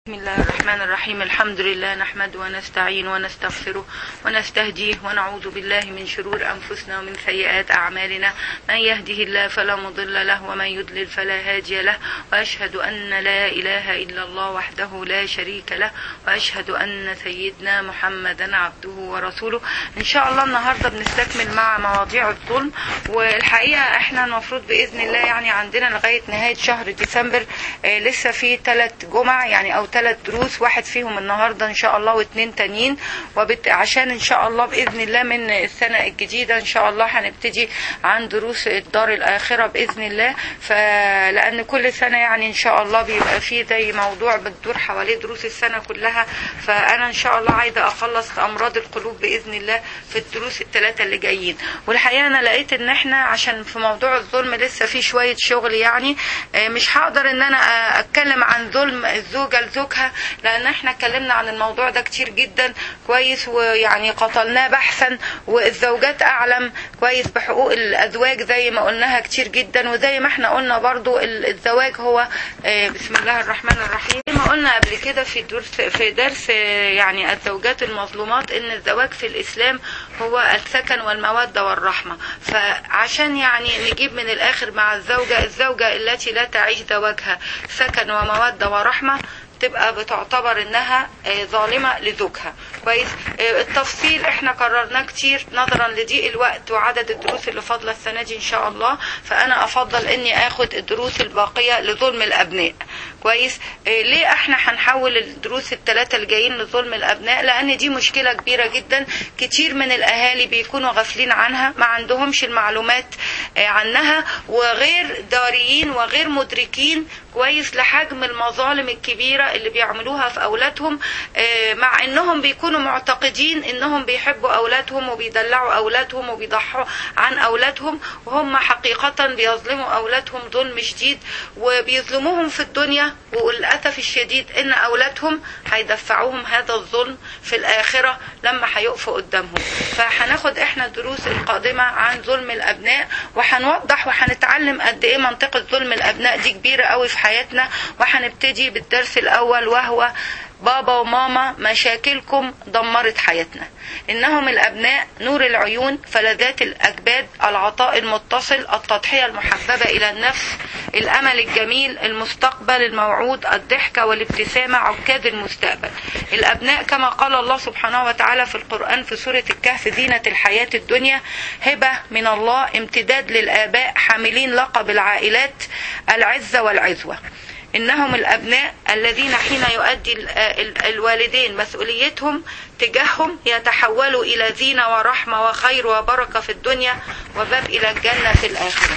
بسم الله الرحمن الرحيم الحمد لله نحمد ونستعين ونستغفره ونستهديه ونعوذ بالله من شرور أنفسنا ومن سيئات أعمالنا من يهده الله فلا مضل له ومن يضلل فلا هادي له وأشهد أن لا إله إلا الله وحده لا شريك له وأشهد أن سيدنا محمدا عبده ورسوله إن شاء الله النهاردة بنستكمل مع مواضيع الظلم والحقيقة احنا المفروض بإذن الله يعني عندنا لغاية نهاية شهر ديسمبر آه، لسه في ثلاث جمع يعني أو ثلاث دروس واحد فيهم النهارده ان شاء الله واثنين تانيين وبت... عشان ان شاء الله باذن الله من السنه الجديده ان شاء الله هنبتدي عن دروس الدار الاخره باذن الله فلان كل سنه يعني ان شاء الله بيبقى فيه زي موضوع بتدور حواليه دروس السنه كلها فانا ان شاء الله عايزه اخلص امراض القلوب باذن الله في الدروس الثلاثه اللي جايين والحقيقه انا لقيت ان احنا عشان في موضوع الظلم لسه في شويه شغل يعني آه، مش هقدر ان انا آه، اتكلم عن ظلم الزوجه لزوجها لان احنا اتكلمنا عن الموضوع ده كتير جدا كويس ويعني قتلناه بحثا والزوجات اعلم كويس بحقوق الازواج زي ما قلناها كتير جدا وزي ما احنا قلنا برضو ال- الزواج هو آه، بسم الله الرحمن الرحيم زي ما قلنا قبل كده في درس في درس آه، يعني الزوجات المظلومات ان الزواج في الاسلام هو السكن والموده والرحمه فعشان يعني نجيب من الاخر مع الزوجه الزوجه التي لا تعيش زواجها سكن وموده ورحمه تبقى بتعتبر انها آه، ظالمه لزوجها كويس آه، التفصيل احنا قررناه كتير نظرا لضيق الوقت وعدد الدروس اللي فاضله السنه دي ان شاء الله فانا افضل اني اخد الدروس الباقيه لظلم الابناء كويس آه، ليه احنا هنحول الدروس الثلاثه اللي جايين لظلم الابناء لان دي مشكله كبيره جدا كتير من الاهالي بيكونوا غافلين عنها ما عندهمش المعلومات آه، عنها وغير داريين وغير مدركين كويس لحجم المظالم الكبيره اللي بيعملوها في اولادهم آه، مع انهم بيكونوا معتقدين انهم بيحبوا اولادهم وبيدلعوا اولادهم وبيضحوا عن اولادهم وهم حقيقه بيظلموا اولادهم ظلم شديد وبيظلموهم في الدنيا وللاسف الشديد ان اولادهم هيدفعوهم هذا الظلم في الاخره لما هيقفوا قدامهم فهناخد احنا الدروس القادمه عن ظلم الابناء وهنوضح وهنتعلم قد ايه منطقه ظلم الابناء دي كبيره قوي في حياتنا وهنبتدي بالدرس الاول وهو بابا وماما مشاكلكم دمرت حياتنا إنهم الأبناء نور العيون فلذات الأجباد العطاء المتصل التضحية المحببة إلى النفس الأمل الجميل المستقبل الموعود الضحكة والابتسامة عكاز المستقبل الأبناء كما قال الله سبحانه وتعالى في القرآن في سورة الكهف زينة الحياة الدنيا هبة من الله امتداد للآباء حاملين لقب العائلات العزة والعزوة إنهم الأبناء الذين حين يؤدي ال- ال- الوالدين مسؤوليتهم تجاههم يتحولوا إلى زينة ورحمة وخير وبركة في الدنيا وباب إلى الجنة في الآخرة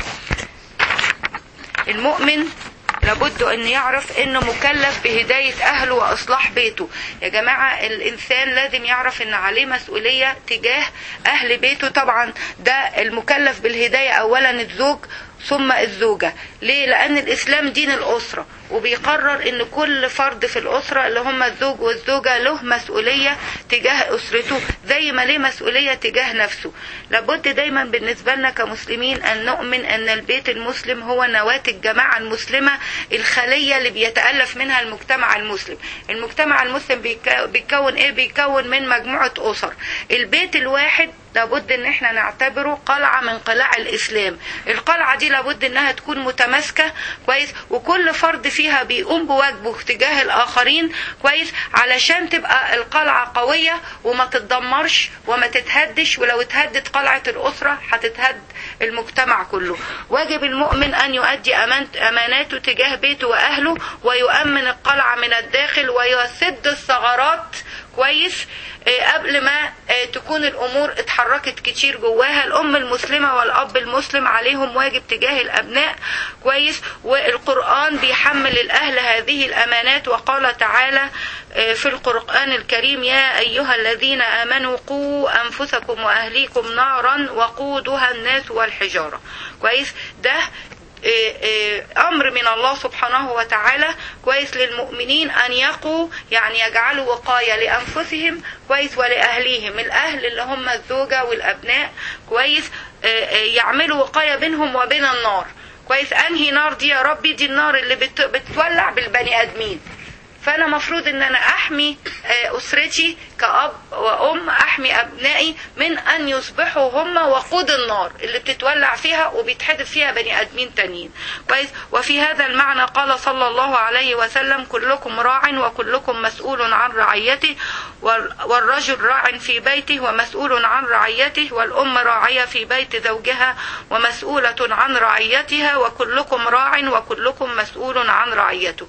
المؤمن لابد ان يعرف انه مكلف بهداية اهله واصلاح بيته يا جماعة الانسان لازم يعرف ان عليه مسؤولية تجاه اهل بيته طبعا ده المكلف بالهداية اولا الزوج ثم الزوجة ليه لان الاسلام دين الاسرة وبيقرر ان كل فرد في الاسرة اللي هم الزوج والزوجة له مسؤولية تجاه اسرته زي ما ليه مسؤولية تجاه نفسه لابد دايما بالنسبة لنا كمسلمين ان نؤمن ان البيت المسلم هو نواة الجماعة المسلمة الخلية اللي بيتألف منها المجتمع المسلم المجتمع المسلم بيكو- بيكون ايه بيكون من مجموعة اسر البيت الواحد لابد ان احنا نعتبره قلعة من قلاع الاسلام القلعة دي لابد انها تكون متماسكة كويس وكل فرد فيها بيقوم بواجبه تجاه الاخرين كويس علشان تبقى القلعة قوية وما تتدمرش وما تتهدش ولو اتهدت قلعة الاسرة هتتهد المجتمع كله واجب المؤمن ان يؤدي أمان- اماناته تجاه بيته واهله ويؤمن القلعة من الداخل ويسد الثغرات كويس آه، قبل ما آه، تكون الامور اتحركت كتير جواها الام المسلمه والاب المسلم عليهم واجب تجاه الابناء كويس والقران بيحمل الاهل هذه الامانات وقال تعالى آه، في القران الكريم يا ايها الذين امنوا قوا انفسكم واهليكم نارا وقودها الناس والحجاره كويس ده إيه إيه امر من الله سبحانه وتعالى كويس للمؤمنين ان يقوا يعني يجعلوا وقايه لانفسهم كويس ولاهليهم الاهل اللي هم الزوجه والابناء كويس إيه إيه يعملوا وقايه بينهم وبين النار كويس انهي نار دي يا ربي دي النار اللي بت- بتولع بالبني ادمين فانا مفروض ان انا احمي آه، اسرتي كاب وام احمي ابنائي من ان يصبحوا هم وقود النار اللي بتتولع فيها وبيتحدف فيها بني ادمين تانيين كويس وفي هذا المعنى قال صلى الله عليه وسلم كلكم راع وكلكم مسؤول عن رعيته وال- والرجل راع في بيته ومسؤول عن رعيته والام راعيه في بيت زوجها ومسؤوله عن رعيتها وكلكم راع وكلكم مسؤول عن رعيته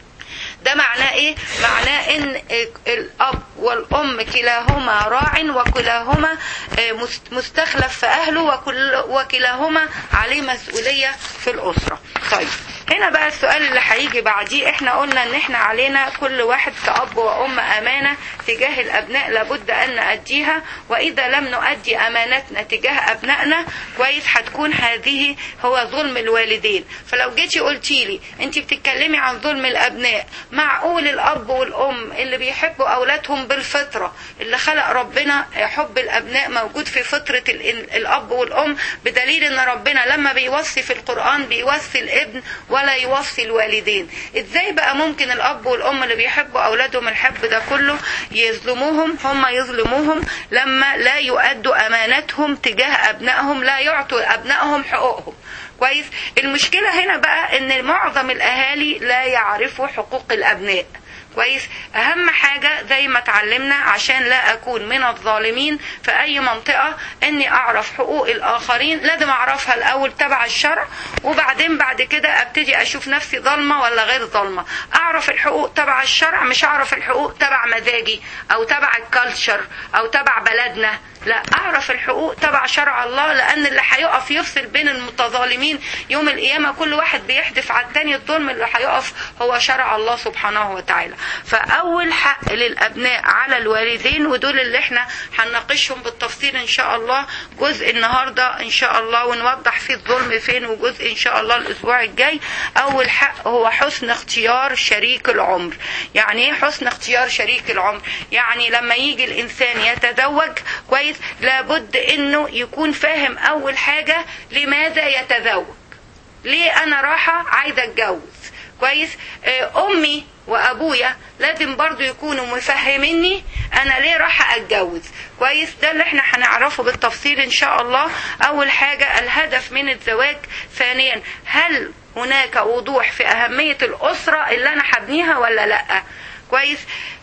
ده معناه ايه معناه ان الاب والام كلاهما راع وكلاهما آه، مست- مستخلف في اهله وكل وكلاهما عليه مسؤوليه في الاسره طيب هنا بقى السؤال اللي هيجي بعديه احنا قلنا ان احنا علينا كل واحد كأب وأم أمانة تجاه الأبناء لابد أن نأديها وإذا لم نؤدي أمانتنا تجاه أبنائنا كويس هتكون هذه هو ظلم الوالدين فلو جيتي قلتي لي انت بتتكلمي عن ظلم الأبناء معقول الأب والأم اللي بيحبوا أولادهم بالفطرة اللي خلق ربنا حب الأبناء موجود في فطرة ال- الأب والأم بدليل ان ربنا لما بيوصي في القرآن بيوصي الابن ولا يوصي الوالدين ازاي بقى ممكن الاب والام اللي بيحبوا اولادهم الحب ده كله يظلموهم هم يظلموهم لما لا يؤدوا امانتهم تجاه ابنائهم لا يعطوا ابنائهم حقوقهم كويس المشكلة هنا بقى ان معظم الاهالي لا يعرفوا حقوق الابناء كويس اهم حاجة زي ما اتعلمنا عشان لا اكون من الظالمين في اي منطقة اني اعرف حقوق الاخرين لازم اعرفها الاول تبع الشرع وبعدين بعد كده ابتدي اشوف نفسي ظالمة ولا غير ظالمة اعرف الحقوق تبع الشرع مش اعرف الحقوق تبع مزاجي او تبع الكالتشر او تبع بلدنا لا اعرف الحقوق تبع شرع الله لان اللي هيقف يفصل بين المتظالمين يوم القيامه كل واحد بيحدف على التاني الظلم اللي هيقف هو شرع الله سبحانه وتعالى فاول حق للابناء على الوالدين ودول اللي احنا هنناقشهم بالتفصيل ان شاء الله جزء النهارده ان شاء الله ونوضح فيه الظلم فين وجزء ان شاء الله الاسبوع الجاي اول حق هو حسن اختيار شريك العمر يعني ايه حسن اختيار شريك العمر يعني لما يجي الانسان يتزوج كويس لابد انه يكون فاهم اول حاجه لماذا يتزوج ليه انا رايحه عايزه اتجوز كويس آه، امي وابويا لازم برضو يكونوا مفهميني انا ليه رايحه اتجوز كويس ده اللي احنا هنعرفه بالتفصيل ان شاء الله اول حاجه الهدف من الزواج ثانيا هل هناك وضوح في اهميه الاسره اللي انا هبنيها ولا لا كويس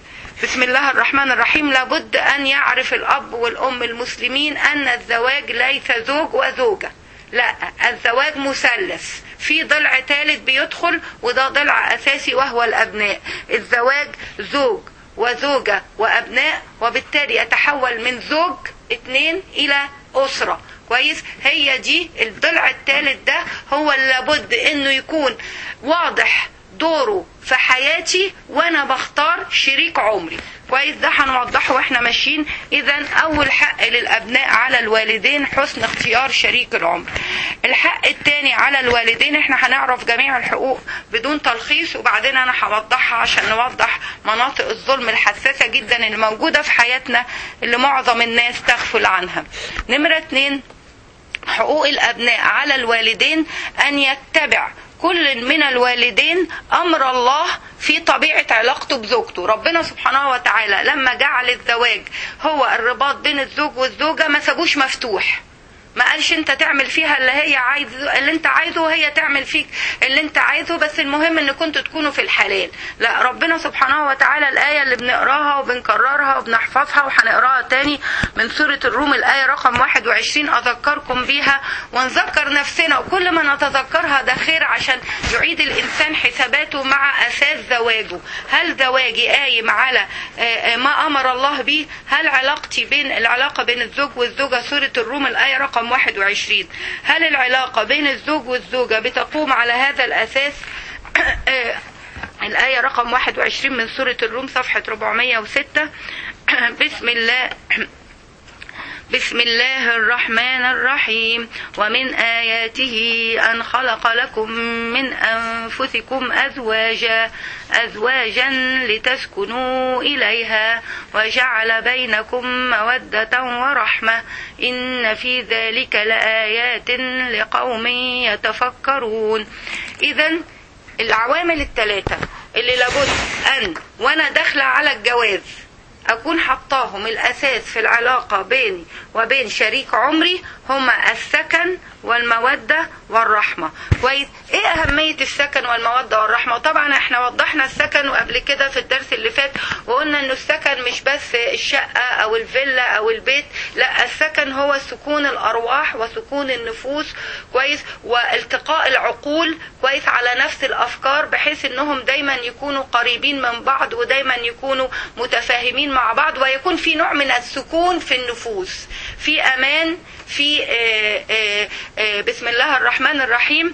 بسم الله الرحمن الرحيم لابد أن يعرف الأب والأم المسلمين أن الزواج ليس زوج وزوجة لا الزواج مثلث في ضلع ثالث بيدخل وده ضلع أساسي وهو الأبناء الزواج زوج وزوجة وأبناء وبالتالي يتحول من زوج اتنين إلى أسرة كويس هي دي الضلع الثالث ده هو اللي لابد انه يكون واضح دوره في حياتي وانا بختار شريك عمري كويس ده هنوضحه واحنا ماشيين اذا اول حق للابناء على الوالدين حسن اختيار شريك العمر الحق الثاني على الوالدين احنا هنعرف جميع الحقوق بدون تلخيص وبعدين انا هوضحها عشان نوضح مناطق الظلم الحساسه جدا اللي موجوده في حياتنا اللي معظم الناس تغفل عنها نمره اتنين حقوق الابناء على الوالدين ان يتبع كل من الوالدين امر الله في طبيعه علاقته بزوجته ربنا سبحانه وتعالى لما جعل الزواج هو الرباط بين الزوج والزوجه ما سابوش مفتوح ما قالش انت تعمل فيها اللي هي عايز اللي انت عايزه وهي تعمل فيك اللي انت عايزه بس المهم ان كنتوا تكونوا في الحلال لا ربنا سبحانه وتعالى الايه اللي بنقراها وبنكررها وبنحفظها وهنقراها تاني من سوره الروم الايه رقم 21 اذكركم بيها ونذكر نفسنا وكل ما نتذكرها ده خير عشان يعيد الانسان حساباته مع اساس زواجه هل زواجي قايم على ما امر الله به هل علاقتي بين العلاقه بين الزوج والزوجه سوره الروم الايه رقم 21 هل العلاقة بين الزوج والزوجة بتقوم على هذا الأساس الآية رقم 21 من سورة الروم صفحة 406 بسم الله بسم الله الرحمن الرحيم ومن آياته أن خلق لكم من أنفسكم أزواجا أزواجا لتسكنوا إليها وجعل بينكم مودة ورحمة إن في ذلك لآيات لقوم يتفكرون إذا العوامل الثلاثة اللي لابد ان وانا داخله على الجواز اكون حطاهم الاساس في العلاقه بيني وبين شريك عمري هما السكن والموده والرحمه كويس ايه اهميه السكن والموده والرحمه وطبعا احنا وضحنا السكن قبل كده في الدرس اللي فات وقلنا انه السكن مش بس الشقه او الفيلا او البيت لا السكن هو سكون الارواح وسكون النفوس كويس والتقاء العقول كويس على نفس الافكار بحيث انهم دايما يكونوا قريبين من بعض ودايما يكونوا متفاهمين مع بعض ويكون في نوع من السكون في النفوس في امان في آآ آآ بسم الله الرحمن الرحيم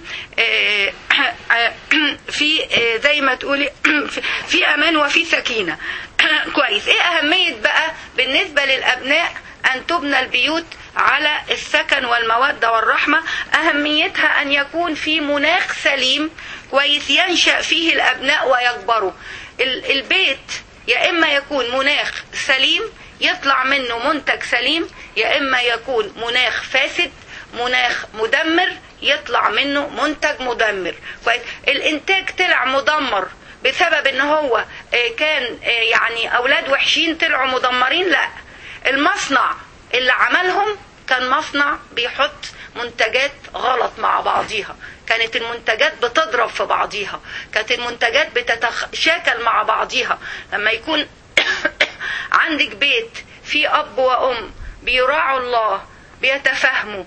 في زي ما تقولي في امان وفي سكينه كويس ايه اهميه بقى بالنسبه للابناء ان تبنى البيوت على السكن والموده والرحمه اهميتها ان يكون في مناخ سليم كويس ينشا فيه الابناء ويكبروا البيت يا اما يكون مناخ سليم يطلع منه منتج سليم يا اما يكون مناخ فاسد مناخ مدمر يطلع منه منتج مدمر كويس الانتاج طلع مدمر بسبب ان هو كان يعني اولاد وحشين طلعوا مدمرين لا المصنع اللي عملهم كان مصنع بيحط منتجات غلط مع بعضيها كانت المنتجات بتضرب في بعضيها كانت المنتجات بتتشاكل مع بعضيها لما يكون عندك بيت فيه اب وام بيراعوا الله بيتفاهموا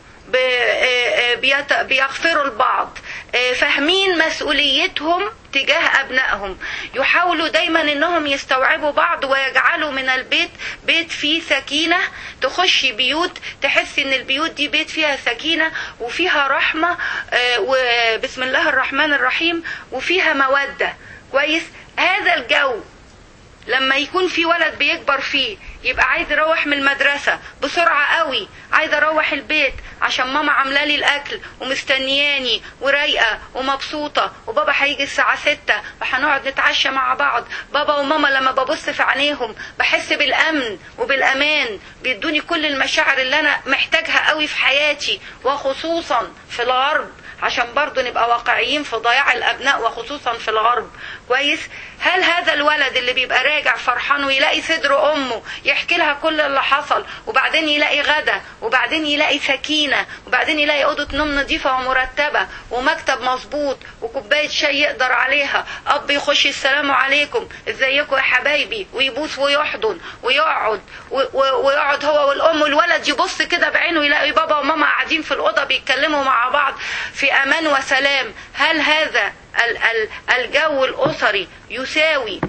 بيغفروا البعض فاهمين مسؤوليتهم تجاه ابنائهم يحاولوا دايما انهم يستوعبوا بعض ويجعلوا من البيت بيت فيه سكينه تخشي بيوت تحسي ان البيوت دي بيت فيها سكينه وفيها رحمه وبسم الله الرحمن الرحيم وفيها موده كويس هذا الجو لما يكون في ولد بيكبر فيه يبقى عايز يروح من المدرسة بسرعة قوي عايز اروح البيت عشان ماما عاملة لي الاكل ومستنياني ورايقة ومبسوطة وبابا هيجي الساعة ستة وهنقعد نتعشى مع بعض بابا وماما لما ببص في عينيهم بحس بالامن وبالامان بيدوني كل المشاعر اللي انا محتاجها قوي في حياتي وخصوصا في الغرب عشان برضو نبقى واقعيين في ضياع الابناء وخصوصا في الغرب كويس هل هذا الولد اللي بيبقى راجع فرحان ويلاقي صدر امه يحكي لها كل اللي حصل وبعدين يلاقي غدا وبعدين يلاقي سكينه وبعدين يلاقي اوضه نوم نظيفه ومرتبه ومكتب مظبوط وكوبايه شاي يقدر عليها اب يخش السلام عليكم ازيكم يا حبايبي ويبوس ويحضن ويقعد ويقعد هو والام والولد يبص كده بعينه يلاقي بابا وماما قاعدين في الاوضه بيتكلموا مع بعض في امان وسلام هل هذا الجو الاسري يساوي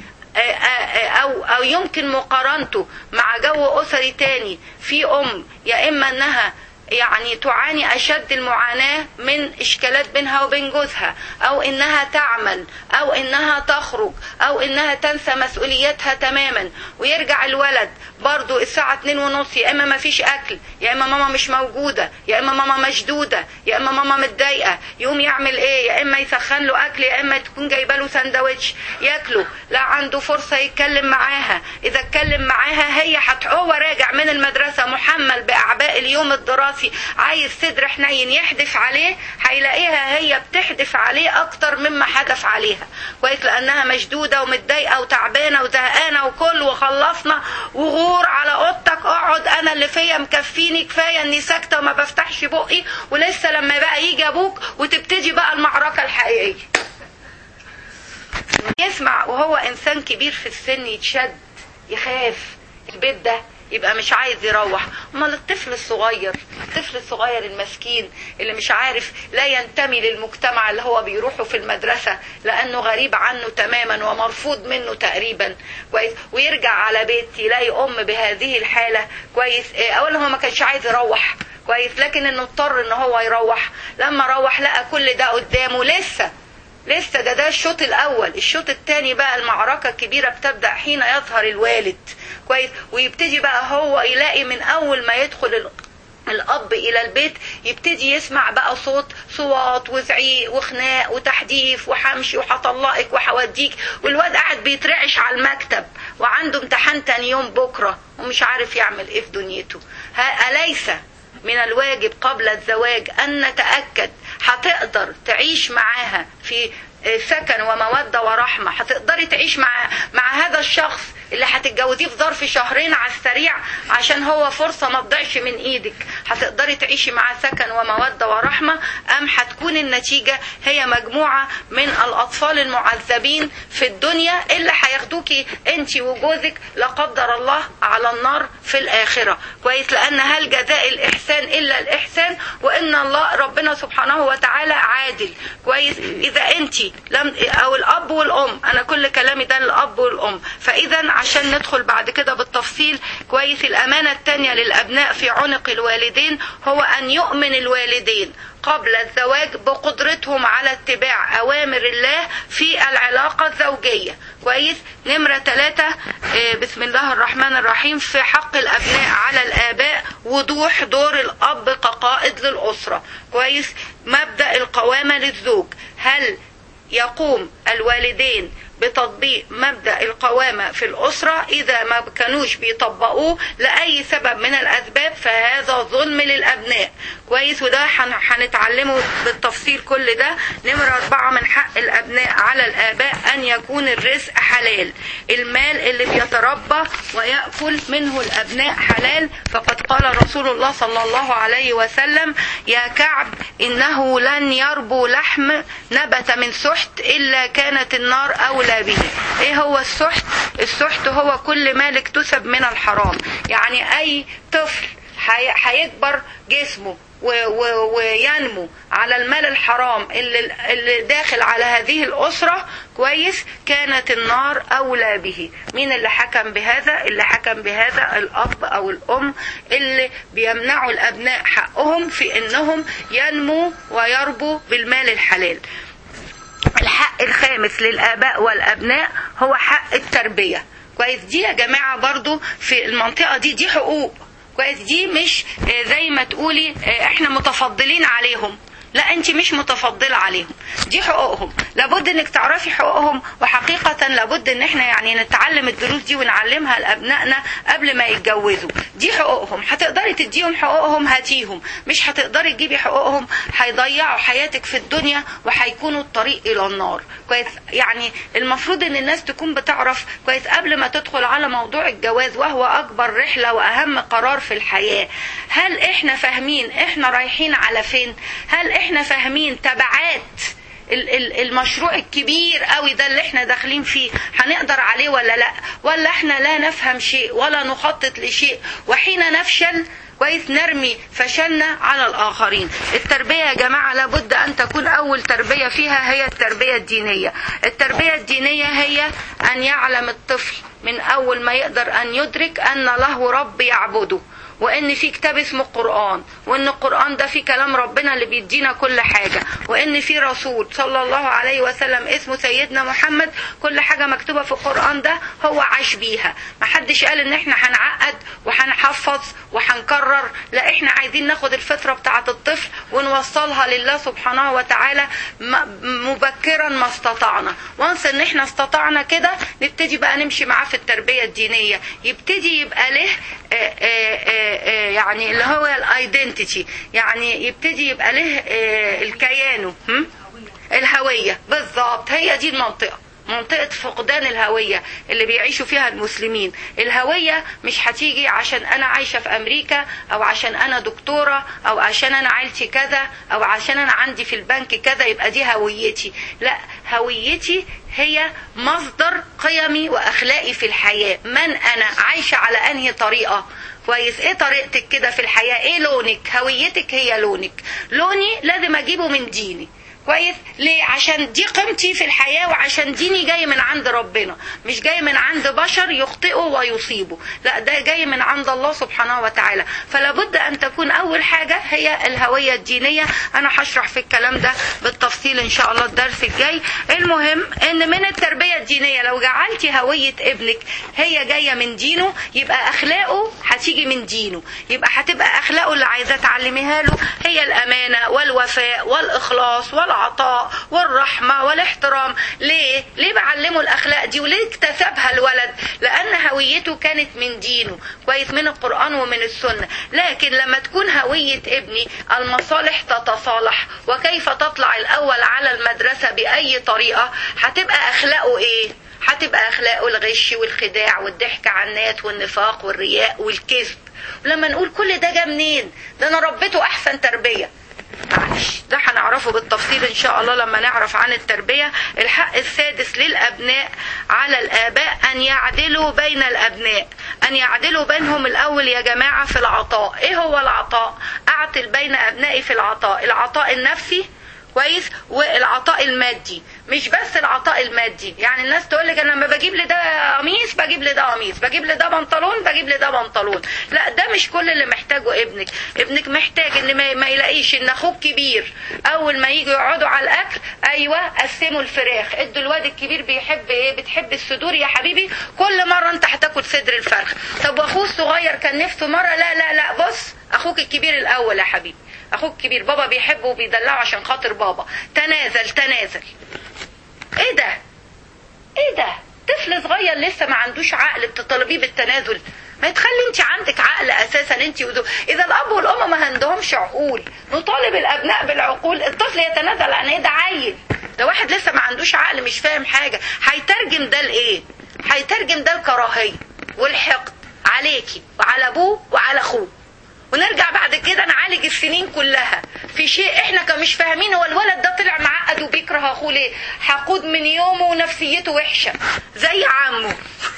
او او يمكن مقارنته مع جو اسري تاني في ام يا اما انها يعني تعاني اشد المعاناه من اشكالات بينها وبين جوزها او انها تعمل او انها تخرج او انها تنسى مسؤولياتها تماما ويرجع الولد برضو الساعة اتنين ونص يا اما ما فيش اكل يا اما ماما مش موجودة يا اما ماما مشدودة يا اما ماما متضايقة يقوم يعمل ايه يا اما يسخن له اكل يا اما تكون جايبه له سندوتش ياكله لا عنده فرصة يتكلم معاها اذا اتكلم معاها هي حت هو راجع من المدرسة محمل باعباء اليوم الدراسي عايز صدر حنين يحدف عليه هيلاقيها هي بتحدف عليه اكتر مما حدف عليها كويس لانها مشدودة ومتضايقة وتعبانة وزهقانة وكل وخلصنا وغور دور على اوضتك اقعد انا اللي فيا مكفيني كفايه اني ساكته وما بفتحش بقي ولسه لما بقى يجي ابوك وتبتدي بقى المعركه الحقيقيه يسمع وهو انسان كبير في السن يتشد يخاف البيت ده يبقى مش عايز يروح امال الطفل الصغير الطفل الصغير المسكين اللي مش عارف لا ينتمي للمجتمع اللي هو بيروحه في المدرسة لانه غريب عنه تماما ومرفوض منه تقريبا كويس ويرجع على بيت يلاقي ام بهذه الحالة كويس اولا هو ما كانش عايز يروح كويس لكن انه اضطر ان هو يروح لما روح لقى كل ده قدامه لسه لسه ده ده الشوط الاول الشوط الثاني بقى المعركة الكبيرة بتبدأ حين يظهر الوالد كويس ويبتدي بقى هو يلاقي من اول ما يدخل الاب الى البيت يبتدي يسمع بقى صوت صوات وزعيق وخناق وتحديف وحمشي وهطلقك وهوديك والواد قاعد بيترعش على المكتب وعنده امتحان تاني يوم بكره ومش عارف يعمل ايه في دنيته اليس من الواجب قبل الزواج ان نتاكد هتقدر تعيش معاها في سكن ومودة ورحمة هتقدري تعيش مع مع هذا الشخص اللي هتتجوزيه في ظرف شهرين على السريع عشان هو فرصة ما تضيعش من ايدك هتقدري تعيشي معاه سكن ومودة ورحمة ام هتكون النتيجة هي مجموعة من الاطفال المعذبين في الدنيا اللي هياخدوكي انت وجوزك لا قدر الله على النار في الاخرة كويس لان هل جزاء الاحسان الا الاحسان وان الله ربنا سبحانه وتعالى عادل كويس اذا انت لم او الاب والام انا كل كلامي ده للاب والام فاذا عشان ندخل بعد كده بالتفصيل كويس الامانه الثانيه للابناء في عنق الوالدين هو ان يؤمن الوالدين قبل الزواج بقدرتهم على اتباع أوامر الله في العلاقة الزوجية كويس نمرة ثلاثة بسم الله الرحمن الرحيم في حق الأبناء على الآباء وضوح دور الأب كقائد للأسرة كويس مبدأ القوامة للزوج هل يقوم الوالدين بتطبيق مبدأ القوامة في الأسرة إذا ما كانوش بيطبقوه لأي سبب من الأسباب فهذا ظلم للأبناء كويس وده هنتعلمه بالتفصيل كل ده نمرة أربعة من حق الأبناء على الآباء أن يكون الرزق حلال المال اللي بيتربى ويأكل منه الأبناء حلال فقد قال رسول الله صلى الله عليه وسلم يا كعب إنه لن يربو لحم نبت من سحت إلا كانت النار أولى به ايه هو السحت السحت هو كل ما اكتسب من الحرام يعني اي طفل هيكبر جسمه وينمو على المال الحرام اللي, اللي داخل على هذه الأسرة كويس كانت النار أولى به مين اللي حكم بهذا اللي حكم بهذا الأب أو الأم اللي بيمنعوا الأبناء حقهم في أنهم ينمو ويربوا بالمال الحلال الحق الخامس للآباء والأبناء هو حق التربية كويس دي يا جماعة برضو في المنطقة دي دي حقوق كويس دي مش زي ما تقولي احنا متفضلين عليهم لا انت مش متفضلة عليهم دي حقوقهم لابد انك تعرفي حقوقهم وحقيقة لابد ان احنا يعني نتعلم الدروس دي ونعلمها لابنائنا قبل ما يتجوزوا دي حقوقهم هتقدري تديهم حقوقهم هاتيهم مش هتقدري تجيبي حقوقهم هيضيعوا حياتك في الدنيا وهيكونوا الطريق الى النار كويس يعني المفروض ان الناس تكون بتعرف كويس قبل ما تدخل على موضوع الجواز وهو اكبر رحلة واهم قرار في الحياة هل احنا فاهمين احنا رايحين على فين هل احنا فاهمين تبعات المشروع الكبير قوي ده اللي احنا داخلين فيه هنقدر عليه ولا لا ولا احنا لا نفهم شيء ولا نخطط لشيء وحين نفشل كويس نرمي فشلنا على الآخرين التربية يا جماعة لابد أن تكون أول تربية فيها هي التربية الدينية التربية الدينية هي أن يعلم الطفل من أول ما يقدر أن يدرك أن له رب يعبده وان في كتاب اسمه القران وان القران ده فيه كلام ربنا اللي بيدينا كل حاجه وان في رسول صلى الله عليه وسلم اسمه سيدنا محمد كل حاجه مكتوبه في القران ده هو عاش بيها ما حدش قال ان احنا هنعقد وهنحفظ وهنكرر لا احنا عايزين ناخد الفطره بتاعه الطفل ونوصلها لله سبحانه وتعالى مبكرا ما استطعنا وانس ان احنا استطعنا كده نبتدي بقى نمشي معاه في التربيه الدينيه يبتدي يبقى له آآ آآ يعني اللي هو الايدنتيتي يعني يبتدي يبقى له الكيانه الهويه بالظبط هي دي المنطقه منطقة فقدان الهوية اللي بيعيشوا فيها المسلمين الهوية مش هتيجي عشان أنا عايشة في أمريكا أو عشان أنا دكتورة أو عشان أنا عيلتي كذا أو عشان أنا عندي في البنك كذا يبقى دي هويتي لا هويتي هي مصدر قيمي وأخلاقي في الحياة من أنا عايشة على أنهي طريقة كويس ايه طريقتك كده في الحياة ايه لونك هويتك هي لونك لوني لازم اجيبه من ديني كويس ليه عشان دي قيمتي في الحياة وعشان ديني جاي من عند ربنا مش جاي من عند بشر يخطئوا ويصيبوا لا ده جاي من عند الله سبحانه وتعالى فلا بد ان تكون اول حاجة هي الهوية الدينية انا هشرح في الكلام ده بالتفصيل ان شاء الله الدرس الجاي المهم ان من التربية الدينية لو جعلتي هوية ابنك هي جاية من دينه يبقى اخلاقه هتيجي من دينه يبقى هتبقى اخلاقه اللي عايزة تعلميها له هي الامانة والوفاء والاخلاص والعطاء والرحمة والاحترام ليه ليه بعلمه الاخلاق دي وليه اكتسبها الولد لان هوية هويته كانت من دينه كويس من القرآن ومن السنة لكن لما تكون هوية ابني المصالح تتصالح وكيف تطلع الأول على المدرسة بأي طريقة هتبقى أخلاقه إيه هتبقى أخلاقه الغش والخداع والضحك على الناس والنفاق والرياء والكذب ولما نقول كل ده جه منين ده أنا ربيته أحسن تربية معلش ده هنعرفه بالتفصيل ان شاء الله لما نعرف عن التربيه الحق السادس للابناء على الاباء ان يعدلوا بين الابناء ان يعدلوا بينهم الاول يا جماعه في العطاء ايه هو العطاء اعطل بين ابنائي في العطاء العطاء النفسي كويس والعطاء المادي مش بس العطاء المادي يعني الناس تقول لك انا لما بجيب لده قميص بجيب لده قميص بجيب لده بنطلون بجيب لده بنطلون لا ده مش كل اللي محتاجه ابنك ابنك محتاج ان ما, ما يلاقيش ان اخوه كبير اول ما يجوا يقعدوا على الاكل ايوه قسموا الفراخ ادوا الواد الكبير بيحب ايه بتحب الصدور يا حبيبي كل مره انت هتاكل صدر الفرخ طب واخوه الصغير كان نفسه مره لا لا لا بص اخوك الكبير الاول يا حبيبي اخوك كبير بابا بيحبه وبيدلعه عشان خاطر بابا تنازل تنازل ايه ده ايه ده طفل صغير لسه ما عندوش عقل بتطالبيه بالتنازل ما تخلي انت عندك عقل اساسا انت وذو اذا الاب والام ما عندهمش عقول نطالب الابناء بالعقول الطفل يتنازل عن ايه ده عيل ده واحد لسه ما عندوش عقل مش فاهم حاجه هيترجم ده لايه هيترجم ده الكراهيه والحقد عليكي وعلى ابوه وعلى اخوه ونرجع بعد كده نعالج السنين كلها في شيء احنا كان مش فاهمين هو الولد ده طلع معقد وبيكره اخوه ليه حقود من يومه ونفسيته وحشه زي عمه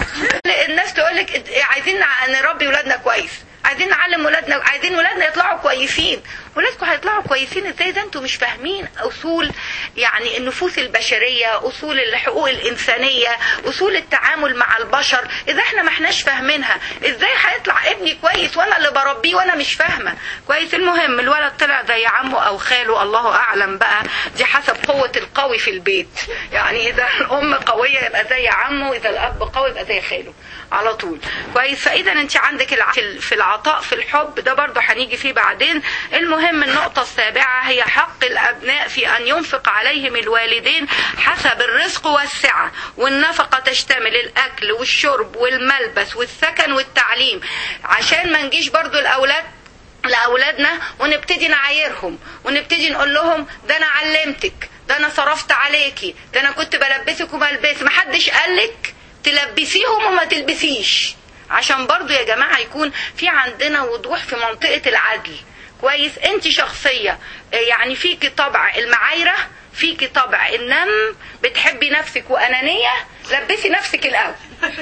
الناس تقول لك عايزين نربي ولادنا كويس عايزين نعلم ولادنا عايزين ولادنا يطلعوا كويسين ولادكم هيطلعوا كويسين ازاي ده انتوا مش فاهمين اصول يعني النفوس البشريه اصول الحقوق الانسانيه اصول التعامل مع البشر اذا احنا ما احناش فاهمينها ازاي هيطلع ابني كويس وانا اللي بربيه وانا مش فاهمه كويس المهم الولد طلع زي عمه او خاله الله اعلم بقى دي حسب قوه القوي في البيت يعني اذا الام قويه يبقى زي عمه اذا الاب قوي يبقى زي خاله على طول كويس فاذا انت عندك الع... في العطاء في الحب ده برضه هنيجي فيه بعدين المهم النقطة السابعة هي حق الأبناء في أن ينفق عليهم الوالدين حسب الرزق والسعة والنفقة تشتمل الأكل والشرب والملبس والسكن والتعليم عشان ما نجيش برضو الأولاد لأولادنا ونبتدي نعايرهم ونبتدي نقول لهم ده أنا علمتك ده أنا صرفت عليكي ده أنا كنت بلبسك وبلبس محدش قالك تلبسيهم وما تلبسيش عشان برضو يا جماعة يكون في عندنا وضوح في منطقة العدل كويس انت شخصية يعني فيكي طبع المعايرة فيكي طبع النم بتحبي نفسك وانانية لبسي نفسك الاول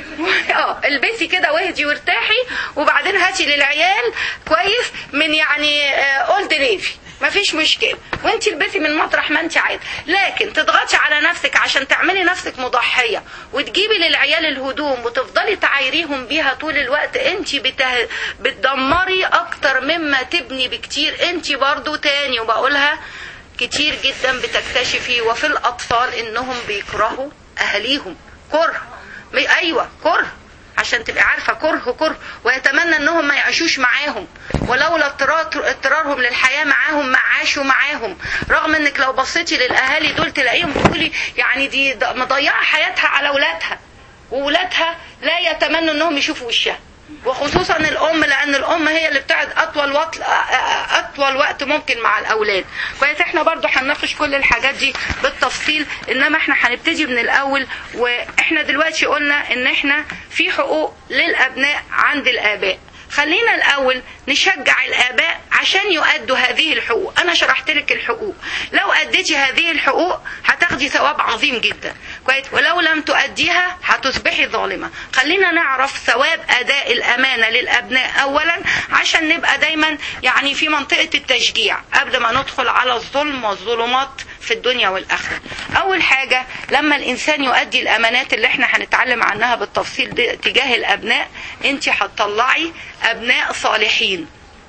اه البسي كده واهدي وارتاحي وبعدين هاتي للعيال كويس من يعني اولد نيفي مفيش مشكلة وانت البسي من مطرح ما انت عايزة لكن تضغطي على نفسك عشان تعملي نفسك مضحية وتجيبي للعيال الهدوم وتفضلي تعايريهم بيها طول الوقت انت بته... بتدمري اكتر مما تبني بكتير انت برضو تاني وبقولها كتير جدا بتكتشفي وفي الاطفال انهم بيكرهوا اهاليهم كره ايوه كره عشان تبقى عارفة كره كره ويتمنى انهم ما يعيشوش معاهم ولولا اضطرارهم للحياة معاهم ما عاشوا معاهم رغم انك لو بصيتي للاهالي دول تلاقيهم تقولي يعني دي مضيعة حياتها على ولادها وولادها لا يتمنوا انهم يشوفوا وشها وخصوصا الام لان الام هي اللي بتقعد اطول وقت اطول وقت ممكن مع الاولاد كويس احنا برضو هنناقش كل الحاجات دي بالتفصيل انما احنا هنبتدي من الاول واحنا دلوقتي قلنا ان احنا في حقوق للابناء عند الاباء خلينا الاول نشجع الاباء عشان يؤدوا هذه الحقوق انا شرحت لك الحقوق لو اديتي هذه الحقوق هتاخدي ثواب عظيم جدا كويس ولو لم تؤديها هتصبحي ظالمه خلينا نعرف ثواب اداء الامانه للابناء اولا عشان نبقى دايما يعني في منطقه التشجيع قبل ما ندخل على الظلم والظلمات في الدنيا والآخرة أول حاجة لما الإنسان يؤدي الأمانات اللي احنا هنتعلم عنها بالتفصيل تجاه الأبناء انت هتطلعي أبناء صالحين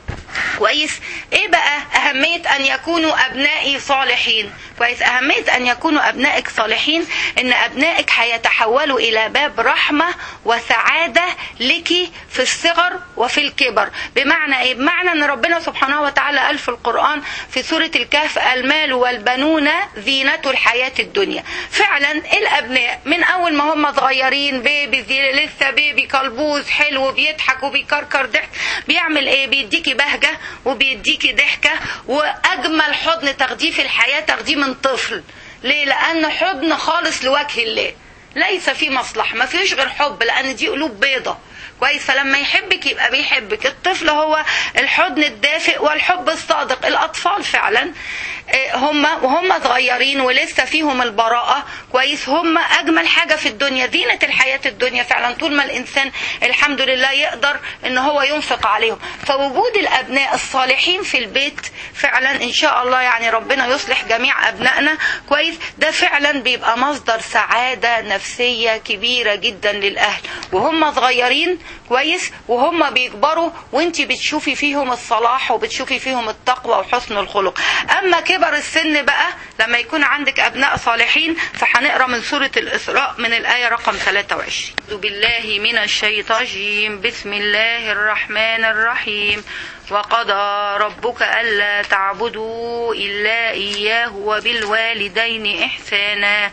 كويس ايه بقى اهمية ان يكونوا ابنائي صالحين كويس اهمية ان يكونوا ابنائك صالحين ان ابنائك هيتحولوا الى باب رحمة وسعادة لك في الصغر وفي الكبر بمعنى ايه بمعنى ان ربنا سبحانه وتعالى قال في القرآن في سورة الكهف المال والبنون زينة الحياة الدنيا فعلا الابناء من اول ما هم صغيرين بيبي زي لسه بيبي كلبوز حلو بيضحك وبيكركر ضحك بيعمل ايه بيديكي بهجة وبيديكي ضحكة واجمل حضن تاخديه في الحياة تاخديه من طفل ليه لان حضن خالص لوجه الله ليس فيه مصلحة ما فيش غير حب لان دي قلوب بيضة كويس فلما يحبك يبقى بيحبك الطفل هو الحضن الدافئ والحب الصادق الاطفال فعلا هم وهم صغيرين ولسه فيهم البراءة كويس هم أجمل حاجة في الدنيا زينة الحياة الدنيا فعلا طول ما الإنسان الحمد لله يقدر إن هو ينفق عليهم فوجود الأبناء الصالحين في البيت فعلا إن شاء الله يعني ربنا يصلح جميع أبنائنا كويس ده فعلا بيبقى مصدر سعادة نفسية كبيرة جدا للأهل وهم صغيرين كويس وهم بيكبروا وانت بتشوفي فيهم الصلاح وبتشوفي فيهم التقوى وحسن الخلق أما كبر السن بقى لما يكون عندك أبناء صالحين فهنقرا من سورة الإسراء من الآية رقم 23 أعوذ بالله من الشيطان الرجيم بسم الله الرحمن الرحيم وقضى ربك ألا تعبدوا إلا إياه وبالوالدين إحسانا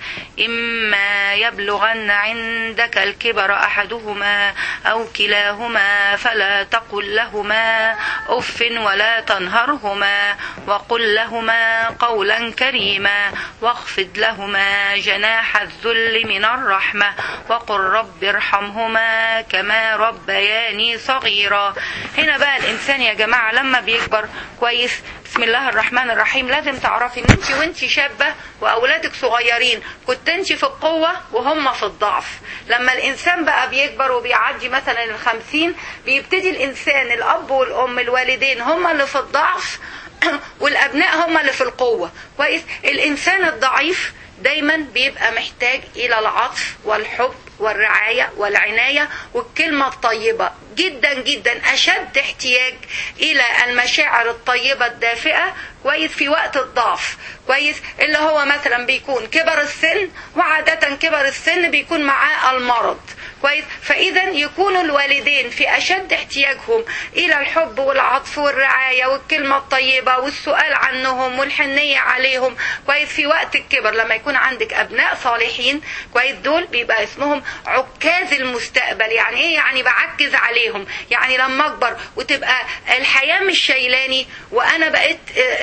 إما يبلغن عندك الكبر أحدهما أو كلاهما فلا تقل لهما أف ولا تنهرهما وقل لهما قولا كريما واخفض لهما جناح الذل من الرحمة وقل رب ارحمهما كما ربياني صغيرا هنا بقى الإنسان يا جماعة لما بيكبر كويس بسم الله الرحمن الرحيم لازم تعرفي ان انت وانت شابة واولادك صغيرين كنت انت في القوة وهم في الضعف لما الانسان بقى بيكبر وبيعدي مثلا الخمسين بيبتدي الانسان الاب والام الوالدين هم اللي في الضعف والابناء هم اللي في القوة كويس الانسان الضعيف دايما بيبقى محتاج الى العطف والحب والرعاية والعناية والكلمة الطيبة جدا جدا أشد احتياج إلى المشاعر الطيبة الدافئة كويس في وقت الضعف كويس اللي هو مثلا بيكون كبر السن وعادة كبر السن بيكون معاه المرض كويس فاذا يكون الوالدين في اشد احتياجهم الى الحب والعطف والرعايه والكلمه الطيبه والسؤال عنهم والحنيه عليهم كويس في وقت الكبر لما يكون عندك ابناء صالحين كويس دول بيبقى اسمهم عكاز المستقبل يعني ايه يعني بعكز عليهم يعني لما اكبر وتبقى الحياه مش شايلاني وانا بقيت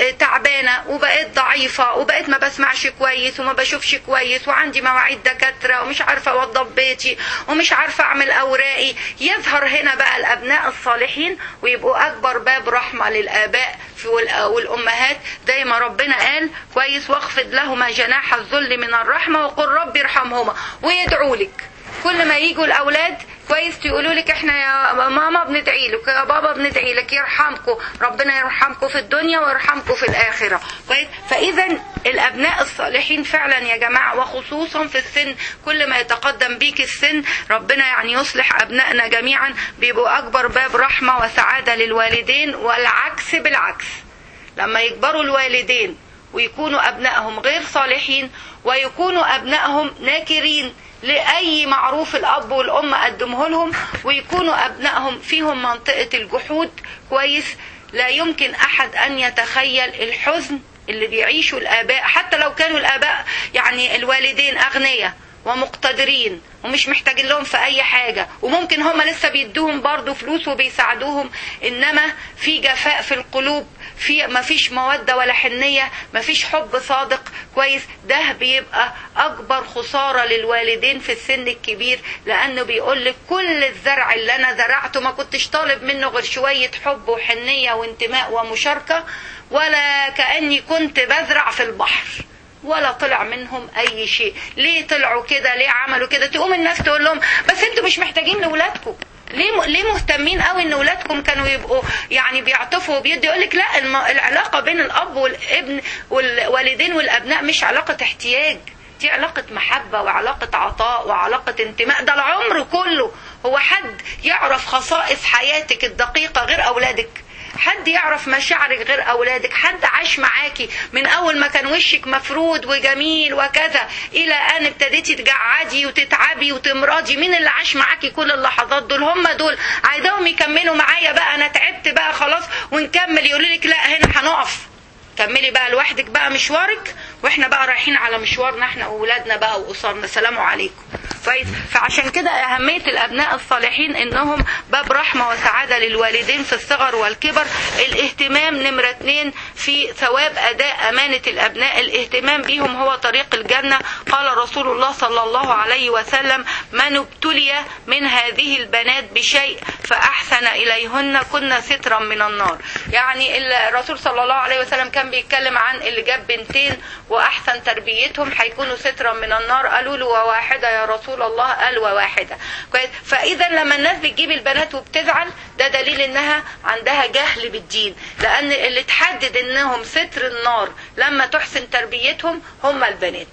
تعبانه وبقيت ضعيفه وبقيت ما بسمعش كويس وما بشوفش كويس وعندي مواعيد دكاتره ومش عارفه اوضب بيتي ومش عارفه اعمل اوراقي يظهر هنا بقى الابناء الصالحين ويبقوا اكبر باب رحمه للاباء والامهات زي ما ربنا قال كويس واخفض لهما جناح الذل من الرحمه وقل رب ارحمهما ويدعوا لك كل ما يجوا الاولاد كويس تقولوا لك احنا يا ماما بندعي لك يا بابا بندعي لك يرحمكم ربنا يرحمكم في الدنيا ويرحمكم في الاخره كويس فاذا الابناء الصالحين فعلا يا جماعه وخصوصا في السن كل ما يتقدم بيك السن ربنا يعني يصلح ابنائنا جميعا بيبقوا اكبر باب رحمه وسعاده للوالدين والعكس بالعكس لما يكبروا الوالدين ويكونوا ابنائهم غير صالحين ويكونوا ابنائهم ناكرين لأي معروف الأب والأم قدمه لهم ويكونوا أبنائهم فيهم منطقة الجحود كويس لا يمكن أحد أن يتخيل الحزن اللي بيعيشوا الآباء حتى لو كانوا الآباء يعني الوالدين أغنياء ومقتدرين ومش محتاجين لهم في اي حاجة وممكن هم لسه بيدوهم برضو فلوس وبيساعدوهم انما في جفاء في القلوب في ما فيش مودة ولا حنية ما فيش حب صادق كويس ده بيبقى اكبر خسارة للوالدين في السن الكبير لانه بيقول لك كل الزرع اللي انا زرعته ما كنتش طالب منه غير شوية حب وحنية وانتماء ومشاركة ولا كأني كنت بزرع في البحر ولا طلع منهم اي شيء ليه طلعوا كده ليه عملوا كده تقوم الناس تقول لهم بس انتوا مش محتاجين لاولادكم ليه ليه مهتمين قوي ان اولادكم كانوا يبقوا يعني بيعطفوا وبيدوا يقول لك لا العلاقه بين الاب والابن والوالدين والابناء مش علاقه احتياج دي علاقة محبة وعلاقة عطاء وعلاقة انتماء ده العمر كله هو حد يعرف خصائص حياتك الدقيقة غير أولادك حد يعرف مشاعرك غير اولادك حد عاش معاكي من اول ما كان وشك مفرود وجميل وكذا الى ان ابتديتي تجعدي وتتعبي وتمرضي مين اللي عاش معاكي كل اللحظات دول هم دول عايزاهم يكملوا معايا بقى انا تعبت بقى خلاص ونكمل يقولوا لك لا هنا هنقف كملي بقى لوحدك بقى مشوارك واحنا بقى رايحين على مشوارنا احنا واولادنا بقى واسرنا سلام عليكم كويس فعشان كده اهميه الابناء الصالحين انهم باب رحمه وسعاده للوالدين في الصغر والكبر الاهتمام نمره اتنين في ثواب اداء امانه الابناء الاهتمام بهم هو طريق الجنه قال رسول الله صلى الله عليه وسلم من ابتلي من هذه البنات بشيء فاحسن اليهن كنا سترا من النار يعني الرسول صلى الله عليه وسلم كان بيتكلم عن اللي جاب بنتين واحسن تربيتهم هيكونوا سترا من النار قالوا له وواحده يا رسول الله قال وواحده كويس فاذا لما الناس بتجيب البنات وبتزعل ده دليل انها عندها جهل بالدين لان اللي تحدد انهم ستر النار لما تحسن تربيتهم هم البنات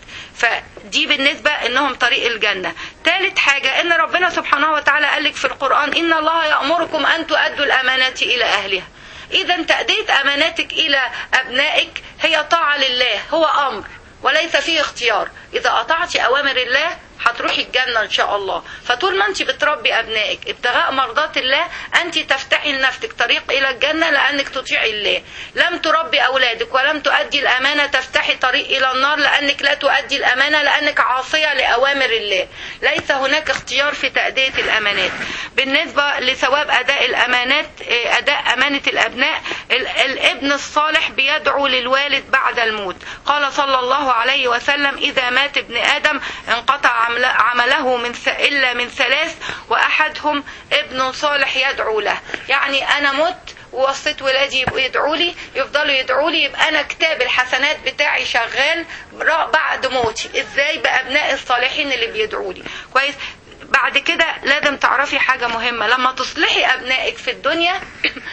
فدي بالنسبة انهم طريق الجنة ثالث حاجة ان ربنا سبحانه وتعالى قال لك في القرآن ان الله يأمركم ان تؤدوا الامانات الى اهلها اذا تأدية اماناتك الى ابنائك هي طاعة لله هو امر وليس فيه اختيار اذا اطعت اوامر الله هتروحي الجنة إن شاء الله فطول ما أنت بتربي أبنائك ابتغاء مرضات الله أنت تفتحي لنفسك طريق إلى الجنة لأنك تطيعي الله لم تربي أولادك ولم تؤدي الأمانة تفتحي طريق إلى النار لأنك لا تؤدي الأمانة لأنك عاصية لأوامر الله ليس هناك اختيار في تأدية الأمانات بالنسبة لثواب أداء الأمانات أداء أمانة الأبناء الابن الصالح بيدعو للوالد بعد الموت قال صلى الله عليه وسلم إذا مات ابن آدم انقطع عمله من إلا من ثلاث وأحدهم ابن صالح يدعو له يعني أنا مت ووصيت ولادي يبقوا يدعوا لي يفضلوا يدعوا لي يبقى انا كتاب الحسنات بتاعي شغال بعد موتي ازاي بابناء الصالحين اللي بيدعوا لي كويس بعد كده لازم تعرفي حاجه مهمه لما تصلحي ابنائك في الدنيا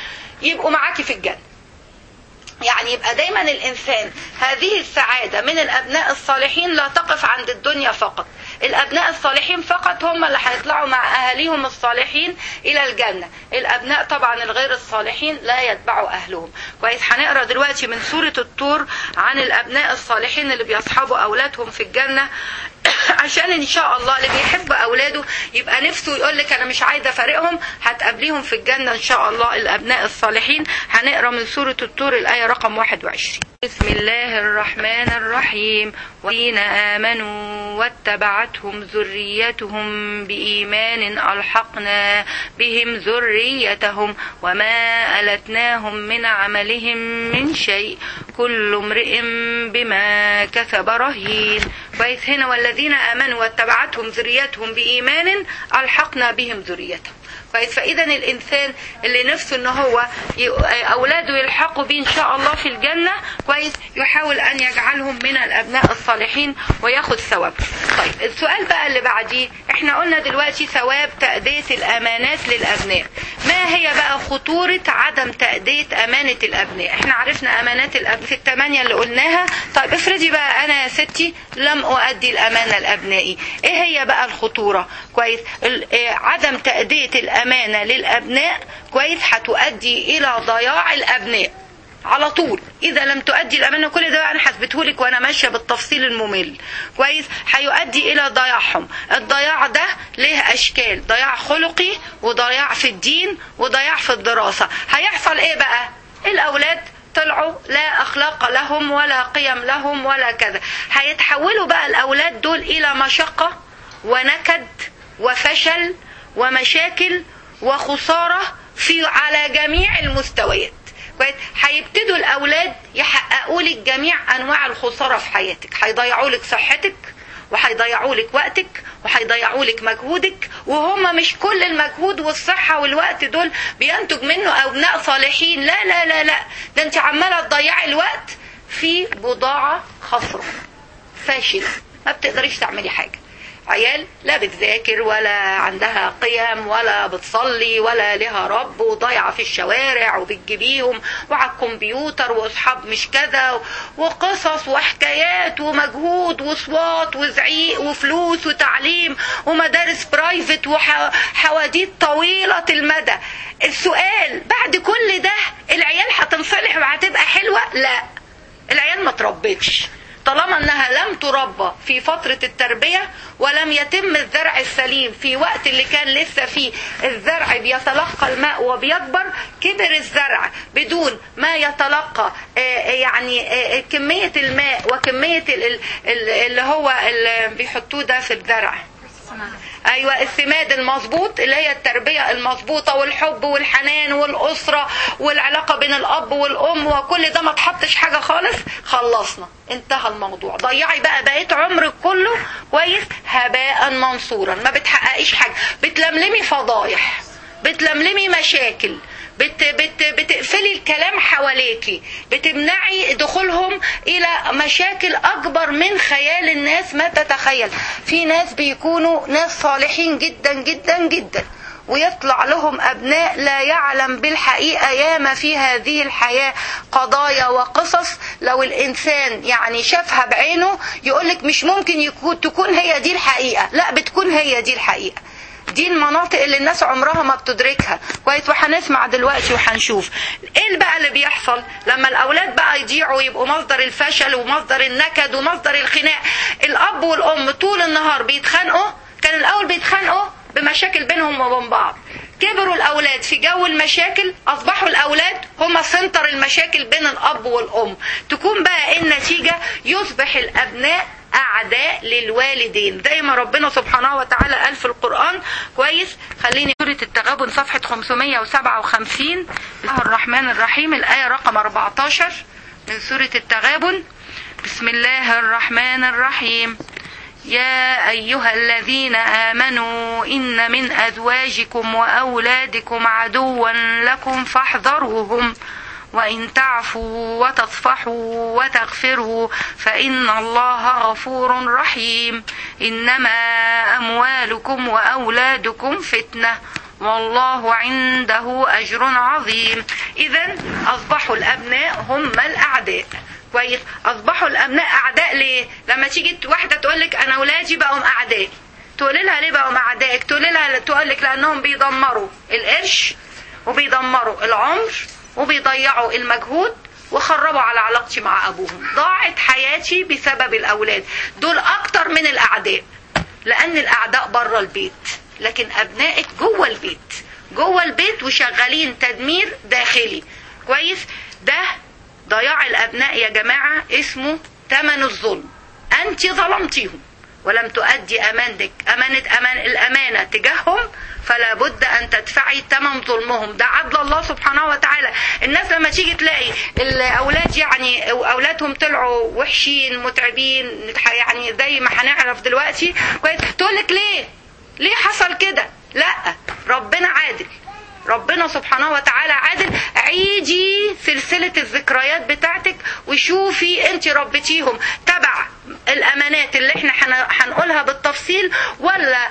يبقوا معاكي في الجنه يعني يبقى دايما الانسان هذه السعاده من الابناء الصالحين لا تقف عند الدنيا فقط الابناء الصالحين فقط هم اللي هيطلعوا مع اهاليهم الصالحين الى الجنه الابناء طبعا الغير الصالحين لا يتبعوا اهلهم كويس هنقرا دلوقتي من سوره الطور عن الابناء الصالحين اللي بيصحبوا اولادهم في الجنه عشان ان شاء الله اللي بيحب اولاده يبقى نفسه يقول لك انا مش عايزه افارقهم هتقابليهم في الجنه ان شاء الله الابناء الصالحين هنقرا من سوره الطور الايه رقم 21 بسم الله الرحمن الرحيم والذين آمنوا واتبعتهم ذريتهم بإيمان ألحقنا بهم ذريتهم وما ألتناهم من عملهم من شيء كل امرئ بما كسب رهين كويس هنا والذين آمنوا واتبعتهم ذريتهم بإيمان ألحقنا بهم ذريتهم كويس فاذا الانسان اللي نفسه ان هو اولاده يلحقوا بيه ان شاء الله في الجنه كويس يحاول ان يجعلهم من الابناء الصالحين وياخد ثواب طيب السؤال بقى اللي بعديه احنا قلنا دلوقتي ثواب تاديه الامانات للابناء ما هي بقى خطوره عدم تاديه امانه الابناء احنا عرفنا امانات الاب في الثمانيه اللي قلناها طيب افرضي بقى انا يا ستي لم اؤدي الامانه لابنائي ايه هي بقى الخطوره كويس عدم تاديه الامانه للابناء كويس هتؤدي الى ضياع الابناء على طول اذا لم تؤدي الامانه كل ده انا حسبته لك وانا ماشيه بالتفصيل الممل كويس هيؤدي الى ضياعهم الضياع ده له اشكال ضياع خلقي وضياع في الدين وضياع في الدراسه هيحصل ايه بقى الاولاد طلعوا لا اخلاق لهم ولا قيم لهم ولا كذا هيتحولوا بقى الاولاد دول الى مشقه ونكد وفشل ومشاكل وخساره في على جميع المستويات كويس هيبتدوا الاولاد يحققوا لك جميع انواع الخساره في حياتك هيضيعوا لك صحتك وهيضيعوا لك وقتك وهيضيعوا لك مجهودك وهم مش كل المجهود والصحه والوقت دول بينتج منه ابناء صالحين لا لا لا لا ده انت عماله تضيعي الوقت في بضاعه خسره فاشله ما بتقدريش تعملي حاجه عيال لا بتذاكر ولا عندها قيم ولا بتصلي ولا لها رب وضايعة في الشوارع وبتجيبيهم وعلى الكمبيوتر واصحاب مش كذا وقصص وحكايات ومجهود وصوات وزعيق وفلوس وتعليم ومدارس برايفت وحواديت طويلة المدى السؤال بعد كل ده العيال هتنصلح وهتبقى حلوة لا العيال ما تربتش طالما انها لم تربى في فترة التربية ولم يتم الزرع السليم في وقت اللي كان لسه فيه الزرع بيتلقى الماء وبيكبر كبر الزرع بدون ما يتلقى يعني كمية الماء وكمية اللي هو اللي بيحطوه ده في الزرع ايوه السماد المظبوط اللي هي التربيه المظبوطه والحب والحنان والاسره والعلاقه بين الاب والام وكل ده ما تحطش حاجه خالص خلصنا انتهى الموضوع ضيعي بقى بقيت عمرك كله كويس هباء منصورا ما بتحققيش حاجه بتلملمي فضايح بتلملمي مشاكل بت بت بتقفلي الكلام حواليكي بتمنعي دخولهم الى مشاكل اكبر من خيال الناس ما تتخيل في ناس بيكونوا ناس صالحين جدا جدا جدا ويطلع لهم ابناء لا يعلم بالحقيقه ياما في هذه الحياه قضايا وقصص لو الانسان يعني شافها بعينه يقولك مش ممكن يكون تكون هي دي الحقيقه لا بتكون هي دي الحقيقه دي المناطق اللي الناس عمرها ما بتدركها كويس وهنسمع دلوقتي وهنشوف ايه بقى اللي بيحصل لما الاولاد بقى يضيعوا يبقوا مصدر الفشل ومصدر النكد ومصدر الخناق الاب والام طول النهار بيتخانقوا كان الاول بيتخانقوا بمشاكل بينهم وبين بعض كبروا الاولاد في جو المشاكل اصبحوا الاولاد هم سنتر المشاكل بين الاب والام تكون بقى ايه النتيجه يصبح الابناء اعداء للوالدين زي ما ربنا سبحانه وتعالى قال في القران كويس خليني سوره التغابن صفحه 557 بسم الله الرحمن الرحيم الايه رقم 14 من سوره التغابن بسم الله الرحمن الرحيم يا أيها الذين آمنوا إن من أزواجكم وأولادكم عدوا لكم فاحذروهم وإن تعفوا وتصفحوا وتغفروا فإن الله غفور رحيم إنما أموالكم وأولادكم فتنة والله عنده أجر عظيم إذا أصبحوا الأبناء هم الأعداء كويس اصبحوا الابناء اعداء ليه لما تيجي واحده تقول لك انا اولادي بقوا اعدائي تقول لها ليه بقوا اعدائك تقول لها تقول لك لانهم بيدمروا القرش وبيدمروا العمر وبيضيعوا المجهود وخربوا على علاقتي مع ابوهم ضاعت حياتي بسبب الاولاد دول اكتر من الاعداء لان الاعداء بره البيت لكن ابنائك جوه البيت جوه البيت وشغالين تدمير داخلي كويس ده ضياع الابناء يا جماعه اسمه ثمن الظلم انت ظلمتيهم ولم تؤدي امانتك امانه امان الامانه تجاههم فلا بد ان تدفعي ثمن ظلمهم ده عدل الله سبحانه وتعالى الناس لما تيجي تلاقي الاولاد يعني اولادهم طلعوا وحشين متعبين يعني زي ما هنعرف دلوقتي كويس تقول لك ليه ليه حصل كده لا ربنا عادل ربنا سبحانه وتعالى عادل عيدي سلسلة الذكريات بتاعتك وشوفي انت ربتيهم تبع الامانات اللي احنا هنقولها بالتفصيل ولا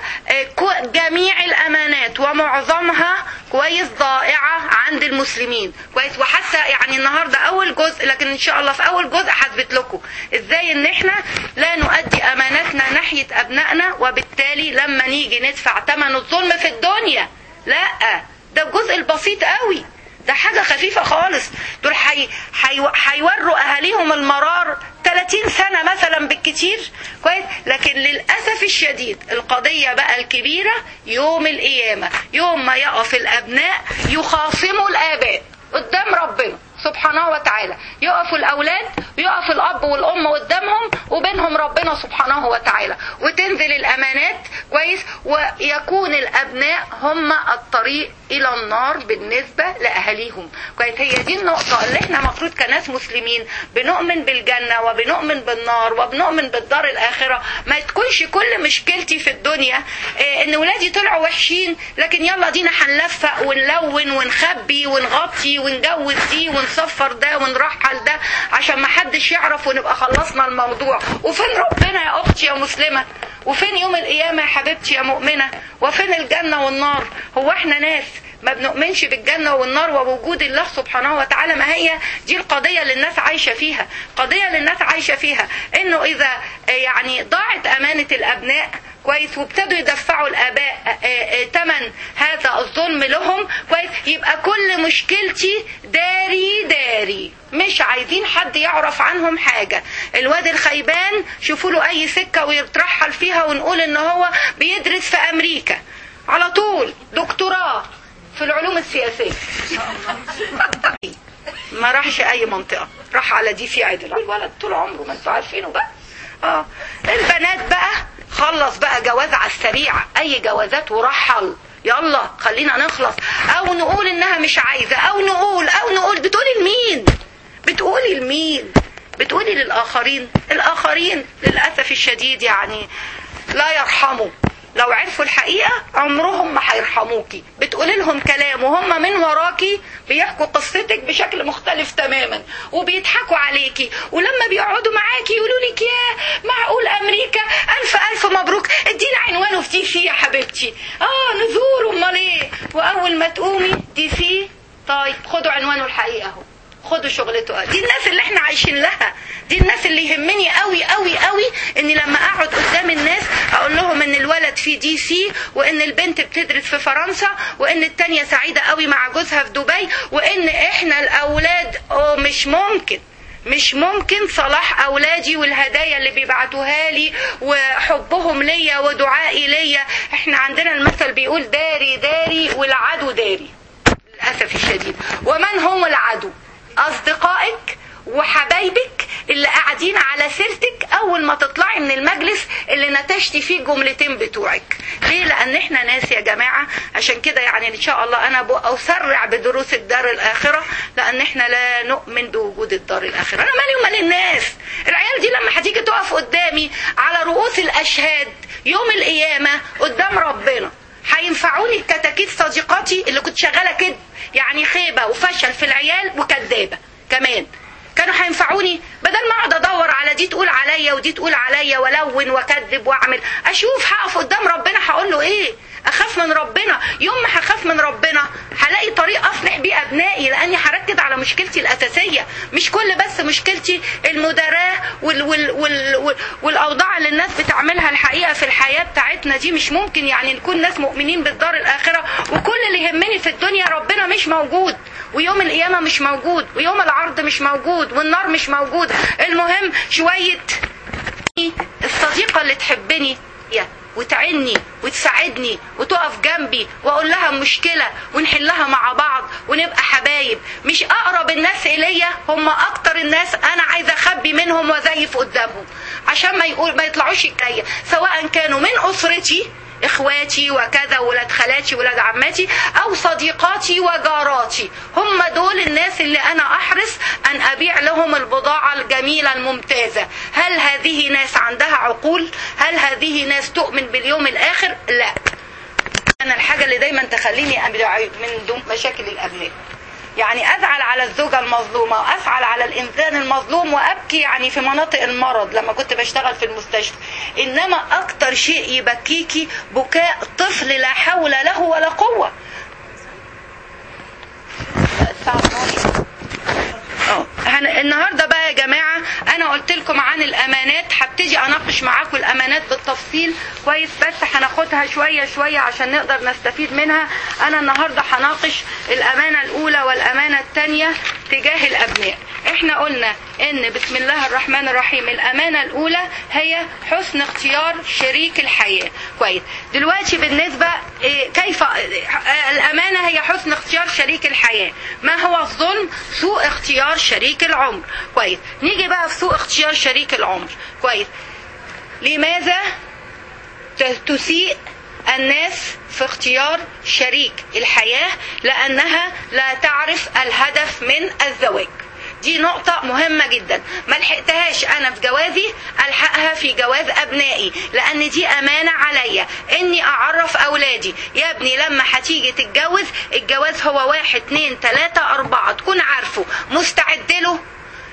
جميع الامانات ومعظمها كويس ضائعة عند المسلمين كويس وحتى يعني النهاردة اول جزء لكن ان شاء الله في اول جزء هثبت لكم ازاي ان احنا لا نؤدي اماناتنا ناحية ابنائنا وبالتالي لما نيجي ندفع ثمن الظلم في الدنيا لا ده الجزء البسيط قوي ده حاجة خفيفة خالص دول حي... حي... حيوروا أهاليهم المرار 30 سنة مثلا بالكتير كويس لكن للأسف الشديد القضية بقى الكبيرة يوم القيامة يوم ما يقف الأبناء يخاصموا الآباء قدام ربنا سبحانه وتعالى يقفوا الأولاد يقف الأب والأم قدامهم وبينهم ربنا سبحانه وتعالى وتنزل الأمانات كويس ويكون الأبناء هم الطريق إلى النار بالنسبة لأهاليهم كويس هي دي النقطة اللي احنا المفروض كناس مسلمين بنؤمن بالجنة وبنؤمن بالنار وبنؤمن بالدار الآخرة ما تكونش كل مشكلتي في الدنيا اه ان ولادي طلعوا وحشين لكن يلا دينا هنلفق ونلون ونخبي ونغطي ونجوز دي ونصفر ده ونرحل ده عشان ما حد محدش يعرف ونبقى خلصنا الموضوع وفين ربنا يا اختي يا مسلمه وفين يوم القيامه يا حبيبتي يا مؤمنه وفين الجنه والنار هو احنا ناس ما بنؤمنش بالجنة والنار ووجود الله سبحانه وتعالى ما هي دي القضية اللي الناس عايشة فيها قضية اللي الناس عايشة فيها انه اذا يعني ضاعت امانة الابناء كويس وابتدوا يدفعوا الاباء ثمن هذا الظلم لهم كويس يبقى كل مشكلتي داري داري مش عايزين حد يعرف عنهم حاجة الواد الخيبان شوفوا له اي سكة ويترحل فيها ونقول ان هو بيدرس في امريكا على طول دكتوراه في العلوم السياسية ما راحش اي منطقة راح على دي في عدل الولد طول عمره ما انتوا عارفينه بقى اه البنات بقى خلص بقى جواز على السريع اي جوازات ورحل يلا خلينا نخلص او نقول انها مش عايزة او نقول او نقول بتقولي لمين بتقولي لمين بتقولي للاخرين الاخرين للاسف الشديد يعني لا يرحموا لو عرفوا الحقيقة عمرهم ما هيرحموكي بتقولي لهم كلام وهم من وراكي بيحكوا قصتك بشكل مختلف تماما وبيضحكوا عليكي ولما بيقعدوا معاكي يقولوا لك يا معقول امريكا الف الف مبروك ادينا عنوانه في دي سي يا حبيبتي اه نزور امال ايه واول ما تقومي دي سي طيب خدوا عنوانه الحقيقة اهو خدوا شغلته دي الناس اللي احنا عايشين لها دي الناس اللي يهمني قوي قوي قوي اني لما اقعد قدام الناس اقول لهم ان الولد في دي سي وان البنت بتدرس في فرنسا وان التانية سعيدة قوي مع جوزها في دبي وان احنا الاولاد اه مش ممكن مش ممكن صلاح اولادي والهدايا اللي بيبعتوها لي وحبهم ليا ودعائي ليا احنا عندنا المثل بيقول داري داري والعدو داري للاسف الشديد ومن هم العدو اصدقائك وحبايبك اللي قاعدين على سيرتك اول ما تطلعي من المجلس اللي نتشتي فيه الجملتين بتوعك ليه لان احنا ناس يا جماعه عشان كده يعني ان شاء الله انا اسرع بدروس الدار الاخره لان احنا لا نؤمن بوجود الدار الاخره انا مالي ومال الناس العيال دي لما هتيجي تقف قدامي على رؤوس الاشهاد يوم القيامه قدام ربنا هينفعوني الكتاكيت صديقاتي اللي كنت شغاله كده يعني خيبه وفشل في العيال وكدابه كمان كانوا هينفعوني بدل ما اقعد ادور على دي تقول عليا ودي تقول عليا والون واكذب واعمل اشوف هقف قدام ربنا هقول له ايه اخاف من ربنا يوم ما هخاف من ربنا هلاقي طريق اصلح بيه ابنائي لاني هركز على مشكلتي الاساسيه مش كل بس مشكلتي المداراه وال وال وال وال والاوضاع اللي الناس بتعملها الحقيقه في الحياه بتاعتنا دي مش ممكن يعني نكون ناس مؤمنين بالدار الاخره وكل اللي يهمني في الدنيا ربنا مش موجود ويوم القيامه مش موجود ويوم العرض مش موجود والنار مش موجود المهم شويه الصديقه اللي تحبني وتعني وتساعدني وتقف جنبي واقول لها مشكله ونحلها مع بعض ونبقى حبايب مش اقرب الناس اليا هم اكتر الناس انا عايزه اخبي منهم وازيف قدامهم عشان ما يقول ما يطلعوش الجايه سواء كانوا من اسرتي اخواتي وكذا ولاد خالاتي ولاد عماتي او صديقاتي وجاراتي هم دول الناس اللي انا احرص ان ابيع لهم البضاعة الجميلة الممتازة هل هذه ناس عندها عقول هل هذه ناس تؤمن باليوم الاخر لا انا الحاجة اللي دايما تخليني من دون مشاكل الابناء يعني ازعل على الزوجة المظلومة وازعل على الانسان المظلوم وابكي يعني في مناطق المرض لما كنت بشتغل في المستشفى انما اكتر شيء يبكيكي بكاء طفل لا حول له ولا قوة النهارده بقى يا جماعه انا قلت لكم عن الامانات هبتدي اناقش معاكم الامانات بالتفصيل كويس بس هناخدها شويه شويه عشان نقدر نستفيد منها انا النهارده هناقش الامانه الاولى والامانه الثانيه تجاه الابناء احنا قلنا ان بسم الله الرحمن الرحيم الامانه الاولى هي حسن اختيار شريك الحياه كويس دلوقتي بالنسبه كيف الامانه هي حسن اختيار شريك الحياه ما هو الظلم سوء اختيار شريك العمر كويس نيجي بقى في سوء اختيار شريك العمر كويس لماذا تسيء الناس في اختيار شريك الحياة لأنها لا تعرف الهدف من الزواج دي نقطة مهمة جدا ما لحقتهاش أنا في جوازي ألحقها في جواز أبنائي لأن دي أمانة عليا إني أعرف أولادي يا ابني لما هتيجي تتجوز الجواز هو واحد اتنين تلاتة أربعة تكون عارفه مستعد له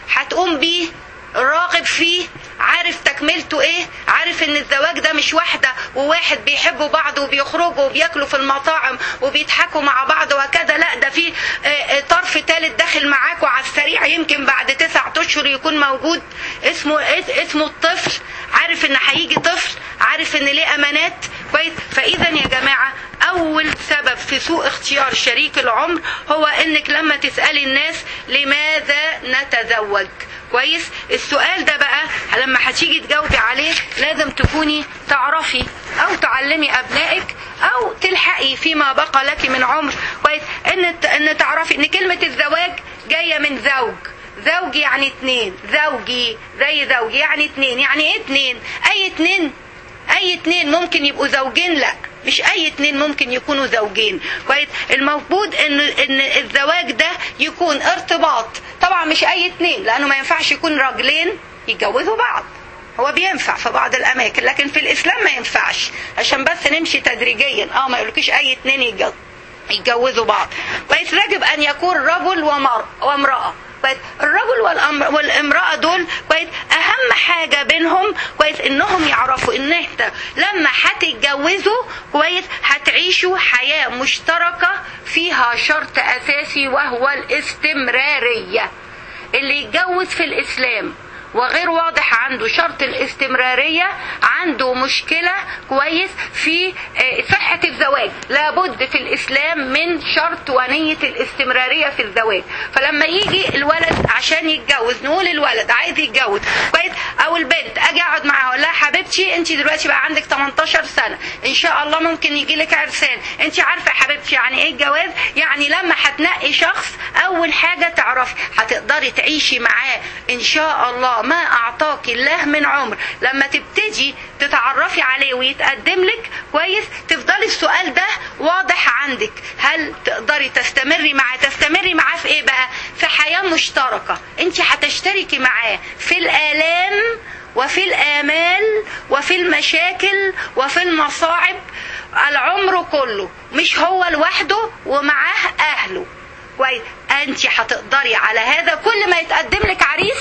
هتقوم بيه راغب فيه عارف تكملته ايه عارف ان الزواج ده مش واحدة وواحد بيحبوا بعض وبيخرجوا وبياكلوا في المطاعم وبيضحكوا مع بعض وكذا لا ده في آه، آه، طرف ثالث داخل معاكوا على السريع يمكن بعد تسعة اشهر يكون موجود اسمه اس- اسمه الطفل عارف ان هيجي طفل عارف ان ليه امانات كويس فاذا يا جماعه اول سبب في سوء اختيار شريك العمر هو انك لما تسالي الناس لماذا نتزوج كويس السؤال ده بقى لما هتيجي تجاوبي عليه لازم تكوني تعرفي او تعلمي ابنائك او تلحقي فيما بقى لك من عمر كويس ان ان تعرفي ان كلمه الزواج جايه من زوج زوج يعني اتنين زوجي زي زوجي يعني اتنين يعني ايه اتنين اي اتنين اي اتنين ممكن يبقوا زوجين لا مش اي اتنين ممكن يكونوا زوجين كويس المفروض ان ان الزواج ده يكون ارتباط طبعا مش اي اتنين لانه ما ينفعش يكون راجلين يتجوزوا بعض هو بينفع في بعض الاماكن لكن في الاسلام ما ينفعش عشان بس نمشي تدريجيا اه ما يقولكيش اي اتنين يتجوزوا يتجوزوا بعض كويس يجب ان يكون رجل ومر وامراه كويس الرجل والأمر والامراه دول كويس اهم حاجه بينهم كويس انهم يعرفوا ان انت لما هتتجوزوا كويس هتعيشوا حياه مشتركه فيها شرط اساسي وهو الاستمراريه اللي يتجوز في الاسلام وغير واضح عنده شرط الاستمرارية عنده مشكلة كويس في آه، صحة الزواج لابد في الإسلام من شرط ونية الاستمرارية في الزواج فلما يجي الولد عشان يتجوز نقول الولد عايز يتجوز كويس أو البنت أجي أقعد معاها أقول لها حبيبتي أنت دلوقتي بقى عندك 18 سنة إن شاء الله ممكن يجي لك عرسان أنت عارفة يا حبيبتي يعني إيه الجواز يعني لما هتنقي شخص أول حاجة تعرفي هتقدري تعيشي معاه إن شاء الله ما أعطاك الله من عمر لما تبتدي تتعرفي عليه ويتقدم لك كويس تفضلي السؤال ده واضح عندك هل تقدري تستمري معاه تستمري معاه في ايه بقى في حياة مشتركة انت هتشتركي معاه في الآلام وفي الآمال وفي المشاكل وفي المصاعب العمر كله مش هو لوحده ومعاه أهله كويس انت هتقدري على هذا كل ما يتقدم لك عريس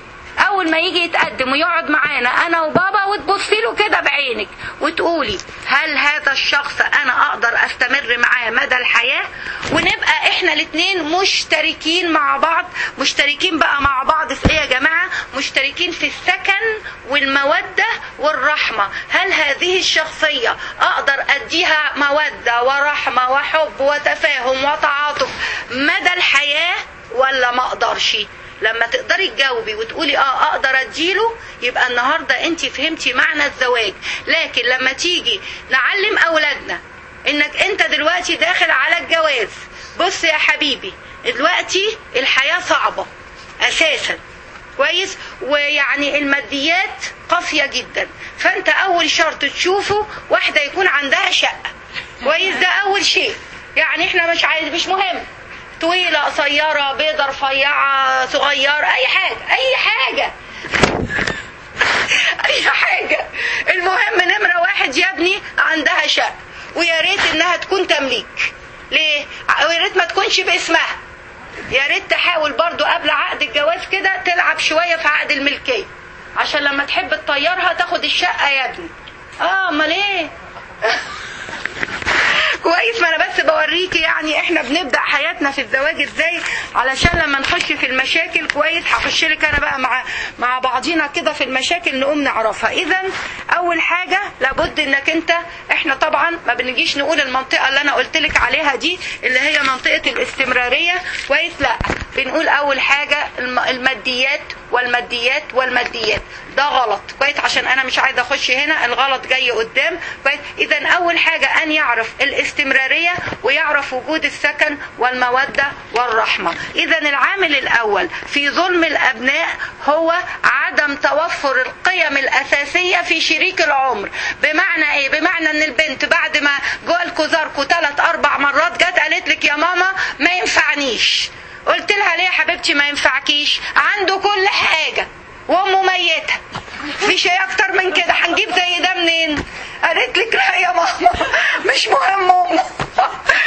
اول ما يجي يتقدم ويقعد معانا انا وبابا وتبصي له كده بعينك وتقولي هل هذا الشخص انا اقدر استمر معاه مدى الحياه ونبقى احنا الاثنين مشتركين مع بعض مشتركين بقى مع بعض في ايه يا جماعه مشتركين في السكن والموده والرحمه هل هذه الشخصيه اقدر اديها موده ورحمه وحب وتفاهم وتعاطف مدى الحياه ولا ما اقدرش لما تقدري تجاوبي وتقولي اه اقدر اديله يبقى النهارده انت فهمتي معنى الزواج لكن لما تيجي نعلم اولادنا انك انت دلوقتي داخل على الجواز بص يا حبيبي دلوقتي الحياه صعبه اساسا كويس ويعني الماديات قاسيه جدا فانت اول شرط تشوفه واحده يكون عندها شقه كويس ده اول شيء يعني احنا مش عايز مش مهم طويلة قصيرة بيضة رفيعة صغيرة أي حاجة أي حاجة أي حاجة المهم نمرة واحد يا ابني عندها شقة ويا ريت إنها تكون تمليك ليه؟ ويا ريت ما تكونش باسمها يا ريت تحاول برضو قبل عقد الجواز كده تلعب شوية في عقد الملكية عشان لما تحب تطيرها تاخد الشقة يا ابني اه امال ايه كويس ما انا بس بوريكي يعني احنا بنبدا حياتنا في الزواج ازاي علشان لما نخش في المشاكل كويس هخش لك انا بقى مع مع بعضينا كده في المشاكل نقوم نعرفها اذا اول حاجه لابد انك انت احنا طبعا ما بنجيش نقول المنطقه اللي انا قلت لك عليها دي اللي هي منطقه الاستمراريه كويس لا بنقول اول حاجه الم- الماديات والماديات والماديات ده غلط كويس عشان انا مش عايزه اخش هنا الغلط جاي قدام كويس اذا اول حاجه ان يعرف الاستمراريه ويعرف وجود السكن والموده والرحمه اذا العامل الاول في ظلم الابناء هو عدم توفر القيم الاساسيه في شريك العمر بمعنى ايه بمعنى ان البنت بعد ما جوالكوا زاركوا ثلاث اربع مرات جت قالت لك يا ماما ما ينفعنيش قلت لها ليه يا حبيبتي ما ينفعكيش عنده كل حاجه وامه ميته مفيش ايه اكتر من كده هنجيب زي ده منين قالت لك لا يا ماما مش مهم امه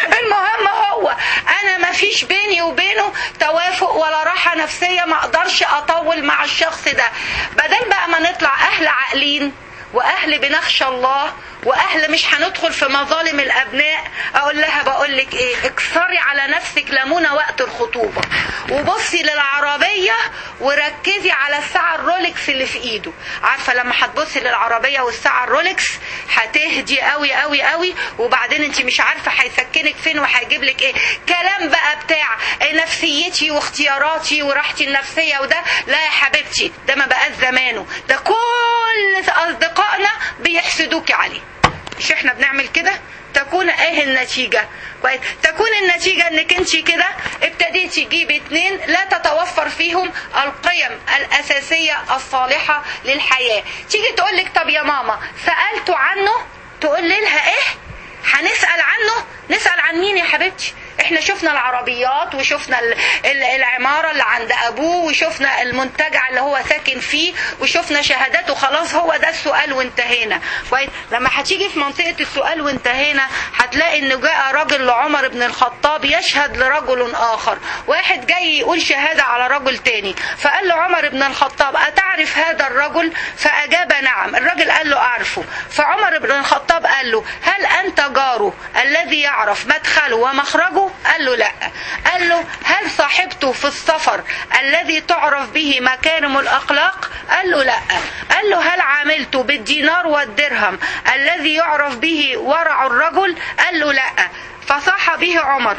المهم هو انا ما فيش بيني وبينه توافق ولا راحه نفسيه ما اقدرش اطول مع الشخص ده بدل بقى ما نطلع اهل عاقلين واهل بنخشى الله واهل مش هندخل في مظالم الابناء اقول لها بقول لك ايه اكسري على نفسك ليمونه وقت الخطوبه وبصي للعربيه وركزي على الساعه الرولكس اللي في ايده عارفه لما هتبصي للعربيه والساعه الرولكس هتهدي قوي قوي قوي وبعدين انت مش عارفه هيسكنك فين وهيجيب لك ايه كلام بقى بتاع نفسيتي واختياراتي وراحتي النفسيه وده لا يا حبيبتي ده ما بقاش زمانه ده كل اصدقائنا بيحسدوك عليه مش احنا بنعمل كده تكون ايه النتيجة كويس تكون النتيجة انك انت كده ابتديتي تجيبي اتنين لا تتوفر فيهم القيم الاساسية الصالحة للحياة تيجي تقولك طب يا ماما سألتوا عنه تقول لها ايه هنسأل عنه نسأل عن مين يا حبيبتي احنا شفنا العربيات وشفنا ال- ال- العمارة اللي عند ابوه وشفنا المنتجع اللي هو ساكن فيه وشفنا شهاداته خلاص هو ده السؤال وانتهينا كويس لما هتيجي في منطقة السؤال وانتهينا هتلاقي ان جاء رجل لعمر بن الخطاب يشهد لرجل اخر واحد جاي يقول شهادة على رجل تاني فقال له عمر بن الخطاب اتعرف هذا الرجل فاجاب نعم الرجل قال له اعرفه فعمر بن الخطاب قال له هل انت جاره الذي يعرف مدخله ومخرجه قال له لا قال له هل صاحبته في السفر الذي تعرف به مكارم الاخلاق قال له لا قال له هل عاملته بالدينار والدرهم الذي يعرف به ورع الرجل قال له لا فصاح به عمر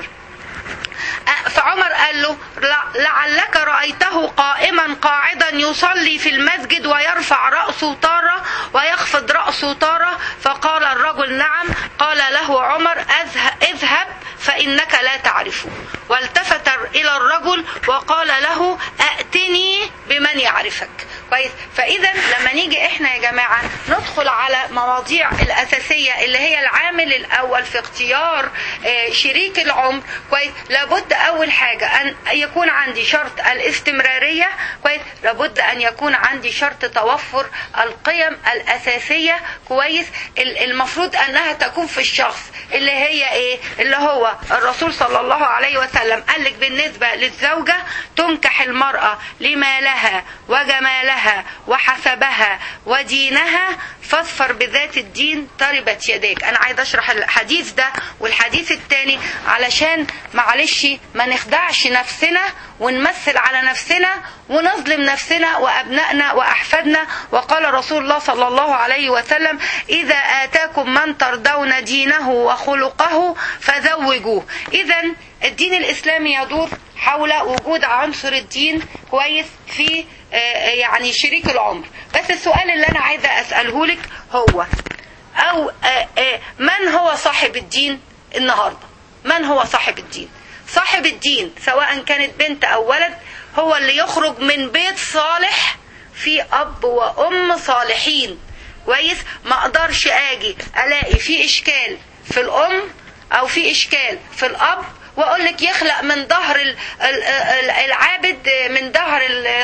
فعمر قال له لعلك رأيته قائما قاعدا يصلي في المسجد ويرفع رأسه تارة ويخفض رأسه تارة فقال الرجل نعم قال له عمر "اذه- اذهب فإنك لا تعرفه والتفت إلى الرجل وقال له أأتني بمن يعرفك كويس فاذا لما نيجي احنا يا جماعه ندخل على مواضيع الاساسيه اللي هي العامل الاول في اختيار آه، شريك العمر كويس لابد اول حاجه ان يكون عندي شرط الاستمراريه كويس لابد ان يكون عندي شرط توفر القيم الاساسيه كويس ال- المفروض انها تكون في الشخص اللي هي ايه اللي هو الرسول صلى الله عليه وسلم قال لك بالنسبه للزوجه تنكح المراه لمالها وجمالها وحسبها ودينها فاظفر بذات الدين تربت يديك انا عايز اشرح الحديث ده والحديث التاني علشان معلش ما نخدعش نفسنا ونمثل على نفسنا ونظلم نفسنا وابنائنا واحفادنا وقال رسول الله صلى الله عليه وسلم اذا اتاكم من ترضون دينه وخلقه فزوجوه اذا الدين الاسلامي يدور حول وجود عنصر الدين كويس في آه، يعني شريك العمر بس السؤال اللي انا عايزه اساله لك هو او آه، آه، من هو صاحب الدين النهارده من هو صاحب الدين صاحب الدين سواء كانت بنت او ولد هو اللي يخرج من بيت صالح في اب وام صالحين كويس ما اقدرش اجي الاقي في اشكال في الام او في اشكال في الاب واقول لك يخلق من ظهر ال- ال- ال- العابد من ظهر ال-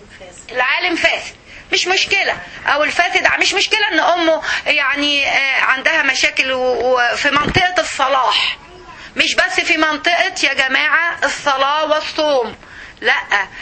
العالم فاسد مش مشكلة او الفاسد مش مشكلة ان امه يعني آه، عندها مشاكل و- وفي منطقة الصلاح مش بس في منطقة يا جماعة الصلاة والصوم لا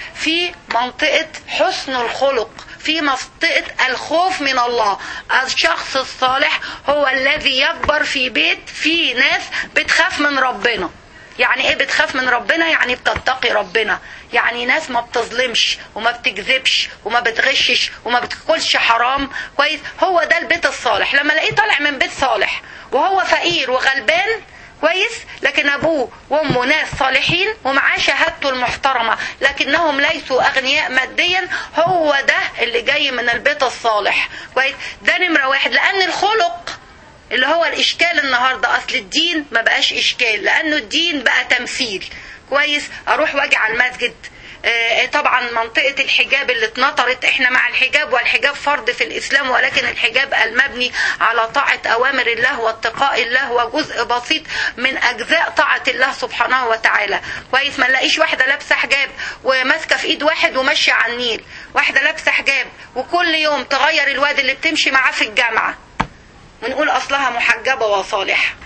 في منطقة حسن الخلق في منطقة الخوف من الله الشخص الصالح هو الذي يكبر في بيت فيه ناس بتخاف من ربنا يعني ايه بتخاف من ربنا يعني بتتقي ربنا يعني ناس ما بتظلمش وما بتكذبش وما بتغشش وما بتاكلش حرام كويس هو ده البيت الصالح لما الاقيه طالع من بيت صالح وهو فقير وغلبان كويس لكن ابوه وامه ناس صالحين ومعاه شهادته المحترمه لكنهم ليسوا اغنياء ماديا هو ده اللي جاي من البيت الصالح كويس ده نمره واحد لان الخلق اللي هو الاشكال النهارده اصل الدين ما بقاش اشكال لانه الدين بقى تمثيل كويس اروح واجي على المسجد آه، طبعا منطقة الحجاب اللي اتنطرت احنا مع الحجاب والحجاب فرض في الاسلام ولكن الحجاب المبني على طاعة اوامر الله واتقاء الله وجزء بسيط من اجزاء طاعة الله سبحانه وتعالى كويس ما نلاقيش واحدة لابسة حجاب وماسكة في ايد واحد وماشية على النيل واحدة لابسة حجاب وكل يوم تغير الواد اللي بتمشي معاه في الجامعة ونقول اصلها محجبة وصالحة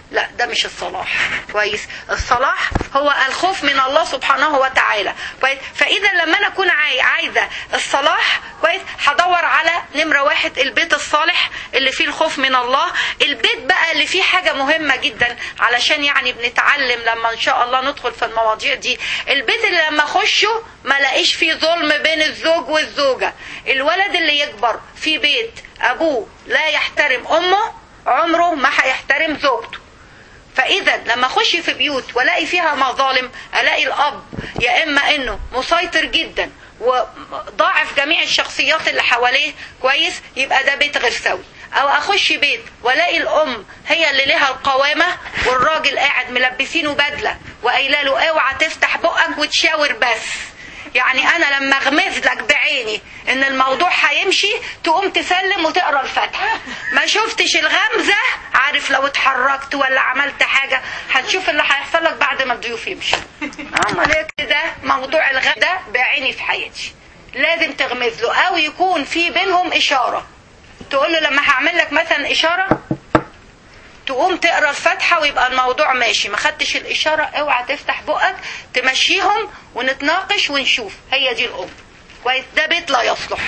لا ده مش الصلاح كويس الصلاح هو الخوف من الله سبحانه وتعالى كويس فاذا لما انا اكون عاي- عايزه الصلاح كويس هدور على نمره واحد البيت الصالح اللي فيه الخوف من الله البيت بقى اللي فيه حاجه مهمه جدا علشان يعني بنتعلم لما ان شاء الله ندخل في المواضيع دي البيت اللي لما اخشه ما لاقيش فيه ظلم بين الزوج والزوجه الولد اللي يكبر في بيت ابوه لا يحترم امه عمره ما هيحترم زوجته فاذا لما اخش في بيوت والاقي فيها مظالم الاقي الاب يا اما انه مسيطر جدا وضاعف جميع الشخصيات اللي حواليه كويس يبقى ده بيت غير سوي او اخش بيت والاقي الام هي اللي لها القوامه والراجل قاعد ملبسينه بدله وقايله له اوعى تفتح بقك وتشاور بس يعني انا لما اغمز لك بعيني ان الموضوع هيمشي تقوم تسلم وتقرا الفاتحه ما شفتش الغمزه عارف لو اتحركت ولا عملت حاجه هتشوف اللي هيحصل لك بعد ما الضيوف يمشوا امال ايه كده موضوع الغمز ده بعيني في حياتي لازم تغمز له او يكون في بينهم اشاره تقول له لما هعمل لك مثلا اشاره تقوم تقرا الفاتحه ويبقى الموضوع ماشي ما خدتش الاشاره اوعى تفتح بقك تمشيهم ونتناقش ونشوف هي دي الام كويس ده بيت لا يصلح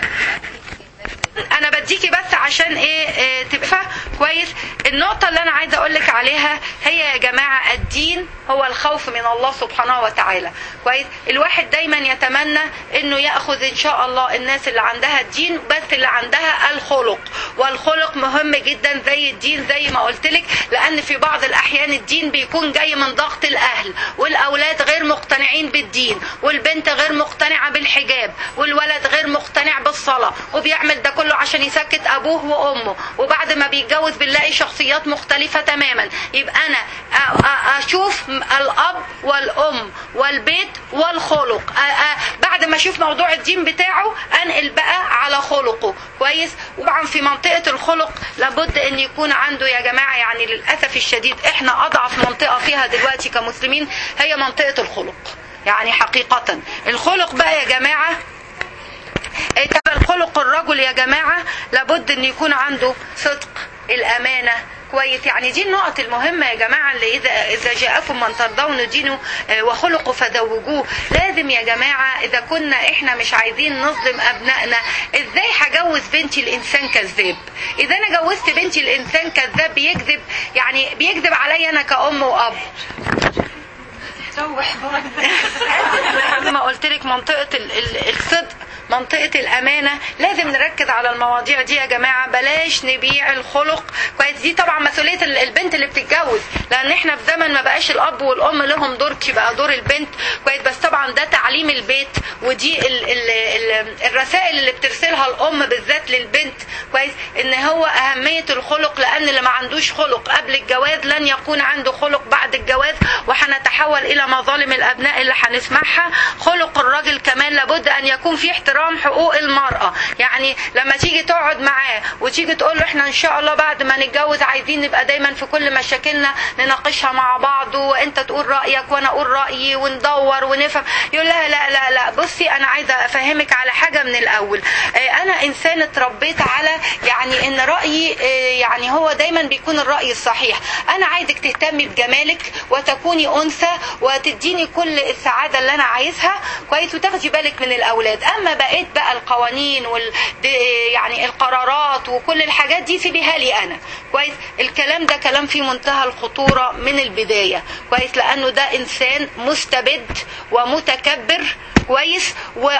انا بديكي بس عشان ايه, إيه تبقى كويس النقطة اللي انا عايزة اقولك عليها هي يا جماعة الدين هو الخوف من الله سبحانه وتعالى كويس الواحد دايما يتمنى انه ياخذ ان شاء الله الناس اللي عندها الدين بس اللي عندها الخلق والخلق مهم جدا زي الدين زي ما قلت لك لان في بعض الاحيان الدين بيكون جاي من ضغط الاهل والاولاد غير مقتنعين بالدين والبنت غير مقتنعة بالحجاب والولد غير مقتنع بالصلاة وبيعمل ده كله عشان يسكت ابوه وامه وبعد ما بيتجوز بنلاقي شخصيات مختلفة تماما يبقى انا أ- أ- اشوف الاب والام والبيت والخلق أ- أ- بعد ما اشوف موضوع الدين بتاعه انقل بقى على خلقه كويس وطبعا في منطقة الخلق لابد ان يكون عنده يا جماعة يعني للاسف الشديد احنا اضعف منطقة فيها دلوقتي كمسلمين هي منطقة الخلق يعني حقيقة الخلق بقى يا جماعة إيه كما الخلق الرجل يا جماعة لابد ان يكون عنده صدق الامانة كويس يعني دي النقط المهمة يا جماعة اللي إذا إذا جاءكم من ترضون دينه آه، وخلقه فزوجوه لازم يا جماعة إذا كنا إحنا مش عايزين نظلم أبنائنا إزاي هجوز بنتي الإنسان كذاب إذا أنا جوزت بنتي الإنسان كذاب بيكذب يعني بيكذب عليا أنا كأم وأب زي ما قلت لك منطقة ال- ال- الصدق منطقة الأمانة لازم نركز على المواضيع دي يا جماعة بلاش نبيع الخلق كويس دي طبعا مسؤولية ال- البنت اللي بتتجوز لأن احنا في زمن ما بقاش الأب والأم لهم دور بقى دور البنت كويس بس طبعا ده تعليم البيت ودي ال ال ال الرسائل اللي بترسلها الأم بالذات للبنت كويس إن هو أهمية الخلق لأن اللي ما عندوش خلق قبل الجواز لن يكون عنده خلق بعد الجواز وهنتحول إلى مظالم الأبناء اللي هنسمعها خلق الراجل كمان لابد أن يكون في احترام حقوق المرأة يعني لما تيجي تقعد معاه وتيجي تقول له احنا ان شاء الله بعد ما نتجوز عايزين نبقى دايما في كل مشاكلنا نناقشها مع بعض وانت تقول رأيك وانا اقول رأيي وندور ونفهم يقول لها لا لا لا بصي انا عايزة افهمك على حاجة من الاول اه انا انسان اتربيت على يعني ان رأيي اه يعني هو دايما بيكون الرأي الصحيح انا عايزك تهتمي بجمالك وتكوني انثى وتديني كل السعادة اللي انا عايزها كويس وتاخدي بالك من الاولاد اما بقيت بقى القوانين وال دي- يعني القرارات وكل الحاجات دي سيبيها لي انا كويس الكلام ده كلام في منتهى الخطورة من البداية كويس لانه ده انسان مستبد ومتكبر كويس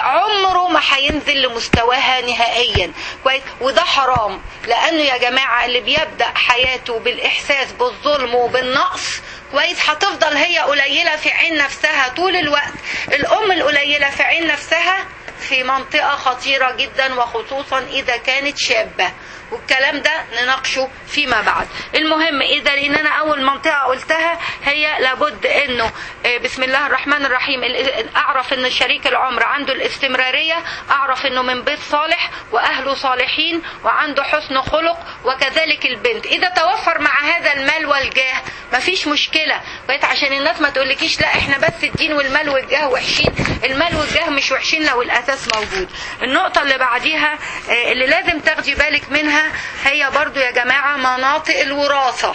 وعمره ما هينزل لمستواها نهائيا كويس وده حرام لانه يا جماعه اللي بيبدا حياته بالاحساس بالظلم وبالنقص كويس هتفضل هي قليله في عين نفسها طول الوقت الام القليله في عين نفسها في منطقه خطيره جدا وخصوصا اذا كانت شابه والكلام ده نناقشه فيما بعد المهم اذا ان انا اول منطقه قلتها هي لابد انه آه، بسم الله الرحمن الرحيم ال- اعرف ان شريك العمر عنده الاستمراريه اعرف انه من بيت صالح واهله صالحين وعنده حسن خلق وكذلك البنت اذا توفر مع هذا المال والجاه مفيش مشكله بقيت عشان الناس ما تقولكيش لا احنا بس الدين والمال والجاه وحشين المال والجاه مش وحشين لو الاساس موجود النقطه اللي بعديها آه، اللي لازم تاخدي بالك منها هي برضو يا جماعه مناطق الوراثه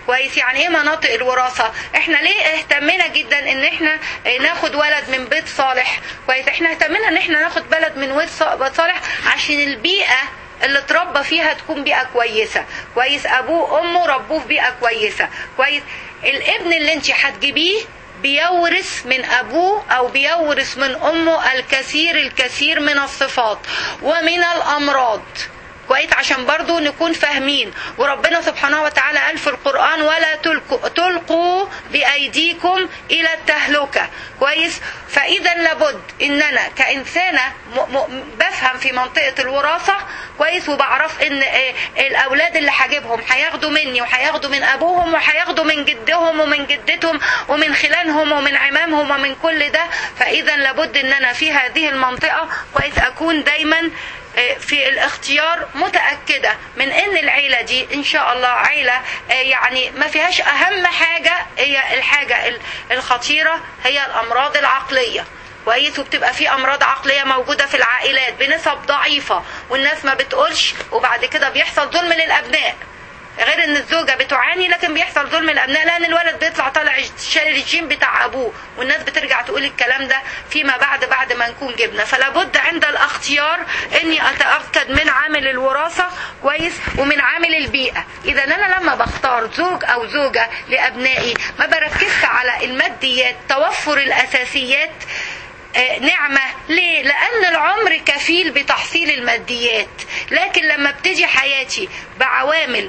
كويس يعني ايه مناطق الوراثه احنا ليه اهتمينا جدا ان احنا ناخد ولد من بيت صالح كويس احنا اهتمينا ان احنا ناخد بلد من بيت صالح عشان البيئه اللي اتربى فيها تكون بيئه كويسه كويس ابوه وامه ربوه في بيئه كويسه كويس الابن اللي انت هتجيبيه بيورث من ابوه او بيورث من امه الكثير الكثير من الصفات ومن الامراض كويس عشان برضو نكون فاهمين وربنا سبحانه وتعالى قال في القرآن ولا تلقوا, تلقوا بأيديكم إلى التهلكة كويس فإذا لابد إن أنا كإنسانة م- م- بفهم في منطقة الوراثة كويس وبعرف إن إيه الأولاد اللي هجيبهم هياخدوا مني وهياخدوا من أبوهم وهياخدوا من جدهم ومن جدتهم ومن خلانهم ومن عمامهم ومن كل ده فإذا لابد إن أنا في هذه المنطقة كويس أكون دايما في الاختيار متأكدة من ان العيلة دي ان شاء الله عيلة يعني ما فيهاش اهم حاجة هي الحاجة الخطيرة هي الامراض العقلية كويس وبتبقى في امراض عقليه موجوده في العائلات بنسب ضعيفه والناس ما بتقولش وبعد كده بيحصل ظلم للابناء غير ان الزوجه بتعاني لكن بيحصل ظلم الابناء لان الولد بيطلع طالع شايل الجين بتاع ابوه والناس بترجع تقول الكلام ده فيما بعد بعد ما نكون جبنا فلا بد عند الاختيار اني اتاكد من عامل الوراثه كويس ومن عامل البيئه اذا انا لما بختار زوج او زوجه لابنائي ما بركزش على الماديات توفر الاساسيات نعمة ليه؟ لأن العمر كفيل بتحصيل الماديات لكن لما ابتدي حياتي بعوامل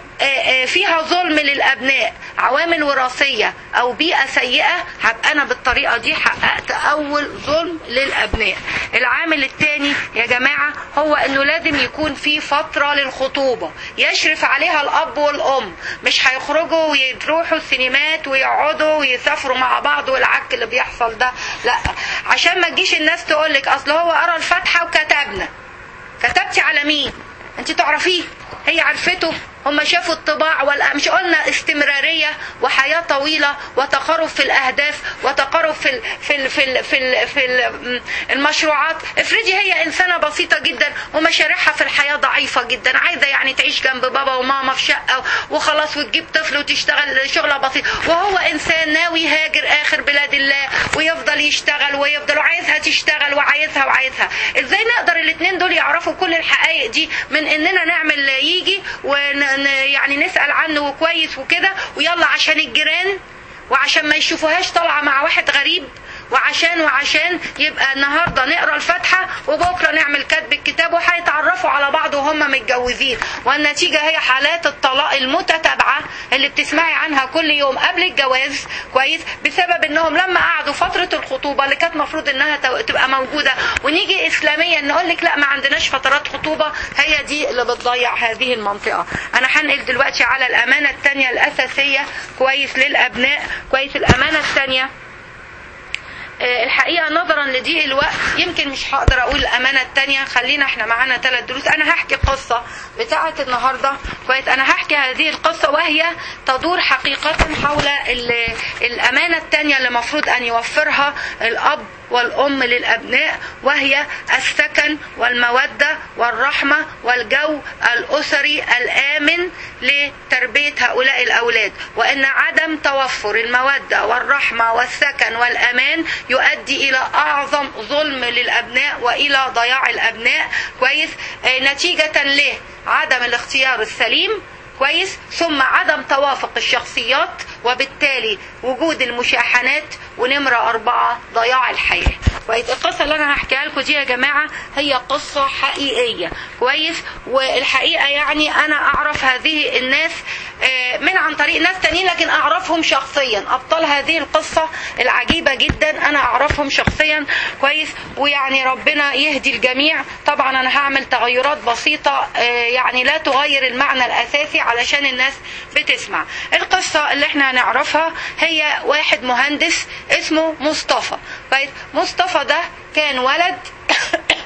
فيها ظلم للأبناء عوامل وراثية أو بيئة سيئة هبقى أنا بالطريقة دي حققت أول ظلم للأبناء العامل الثاني يا جماعة هو أنه لازم يكون في فترة للخطوبة يشرف عليها الأب والأم مش هيخرجوا ويروحوا السينمات ويقعدوا ويسافروا مع بعض والعك اللي بيحصل ده لا عشان ما تجيش الناس تقولك أصل هو قرا الفاتحة وكتبنا كتبتي على مين انت تعرفيه هي عرفته هم شافوا الطباع ولا مش قلنا استمراريه وحياه طويله وتقارب في الاهداف وتقارب في ال في ال في ال في, ال في ال المشروعات افرضي هي انسانه بسيطه جدا ومشاريعها في الحياه ضعيفه جدا عايزه يعني تعيش جنب بابا وماما في شقه وخلاص وتجيب طفل وتشتغل شغله بسيط وهو انسان ناوي يهاجر اخر بلاد الله ويفضل يشتغل ويفضل وعايزها تشتغل وعايزها وعايزها ازاي نقدر الاثنين دول يعرفوا كل الحقائق دي من اننا نعمل يجي ون يعني نسأل عنه كويس وكده ويلا عشان الجيران وعشان ما يشوفوهاش طالعة مع واحد غريب وعشان وعشان يبقى النهارده نقرا الفاتحه وبكره نعمل كتب الكتاب وهيتعرفوا على بعض وهم متجوزين والنتيجه هي حالات الطلاق المتتابعه اللي بتسمعي عنها كل يوم قبل الجواز كويس بسبب انهم لما قعدوا فتره الخطوبه اللي كانت المفروض انها تبقى موجوده ونيجي اسلاميا نقول لك لا ما عندناش فترات خطوبه هي دي اللي بتضيع هذه المنطقه انا هنقل دلوقتي على الامانه الثانيه الاساسيه كويس للابناء كويس الامانه الثانيه الحقيقه نظرا لضيق الوقت يمكن مش هقدر اقول الامانه الثانيه خلينا احنا معانا ثلاث دروس انا هحكي قصه بتاعه النهارده كويس انا هحكي هذه القصه وهي تدور حقيقه حول الامانه الثانيه اللي المفروض ان يوفرها الاب والأم للأبناء وهي السكن والمودة والرحمة والجو الأسري الآمن لتربية هؤلاء الأولاد وأن عدم توفر المودة والرحمة والسكن والأمان يؤدي إلى أعظم ظلم للأبناء وإلى ضياع الأبناء كويس نتيجة له عدم الاختيار السليم كويس ثم عدم توافق الشخصيات وبالتالي وجود المشاحنات ونمرة أربعة ضياع الحياة كويس القصة اللي أنا هحكيها لكم دي يا جماعة هي قصة حقيقية كويس والحقيقة يعني أنا أعرف هذه الناس من عن طريق ناس تانيين لكن أعرفهم شخصيا أبطال هذه القصة العجيبة جدا أنا أعرفهم شخصيا كويس ويعني ربنا يهدي الجميع طبعا أنا هعمل تغيرات بسيطة يعني لا تغير المعنى الأساسي علشان الناس بتسمع القصة اللي احنا هنعرفها هي واحد مهندس اسمه مصطفى كويس مصطفى ده كان ولد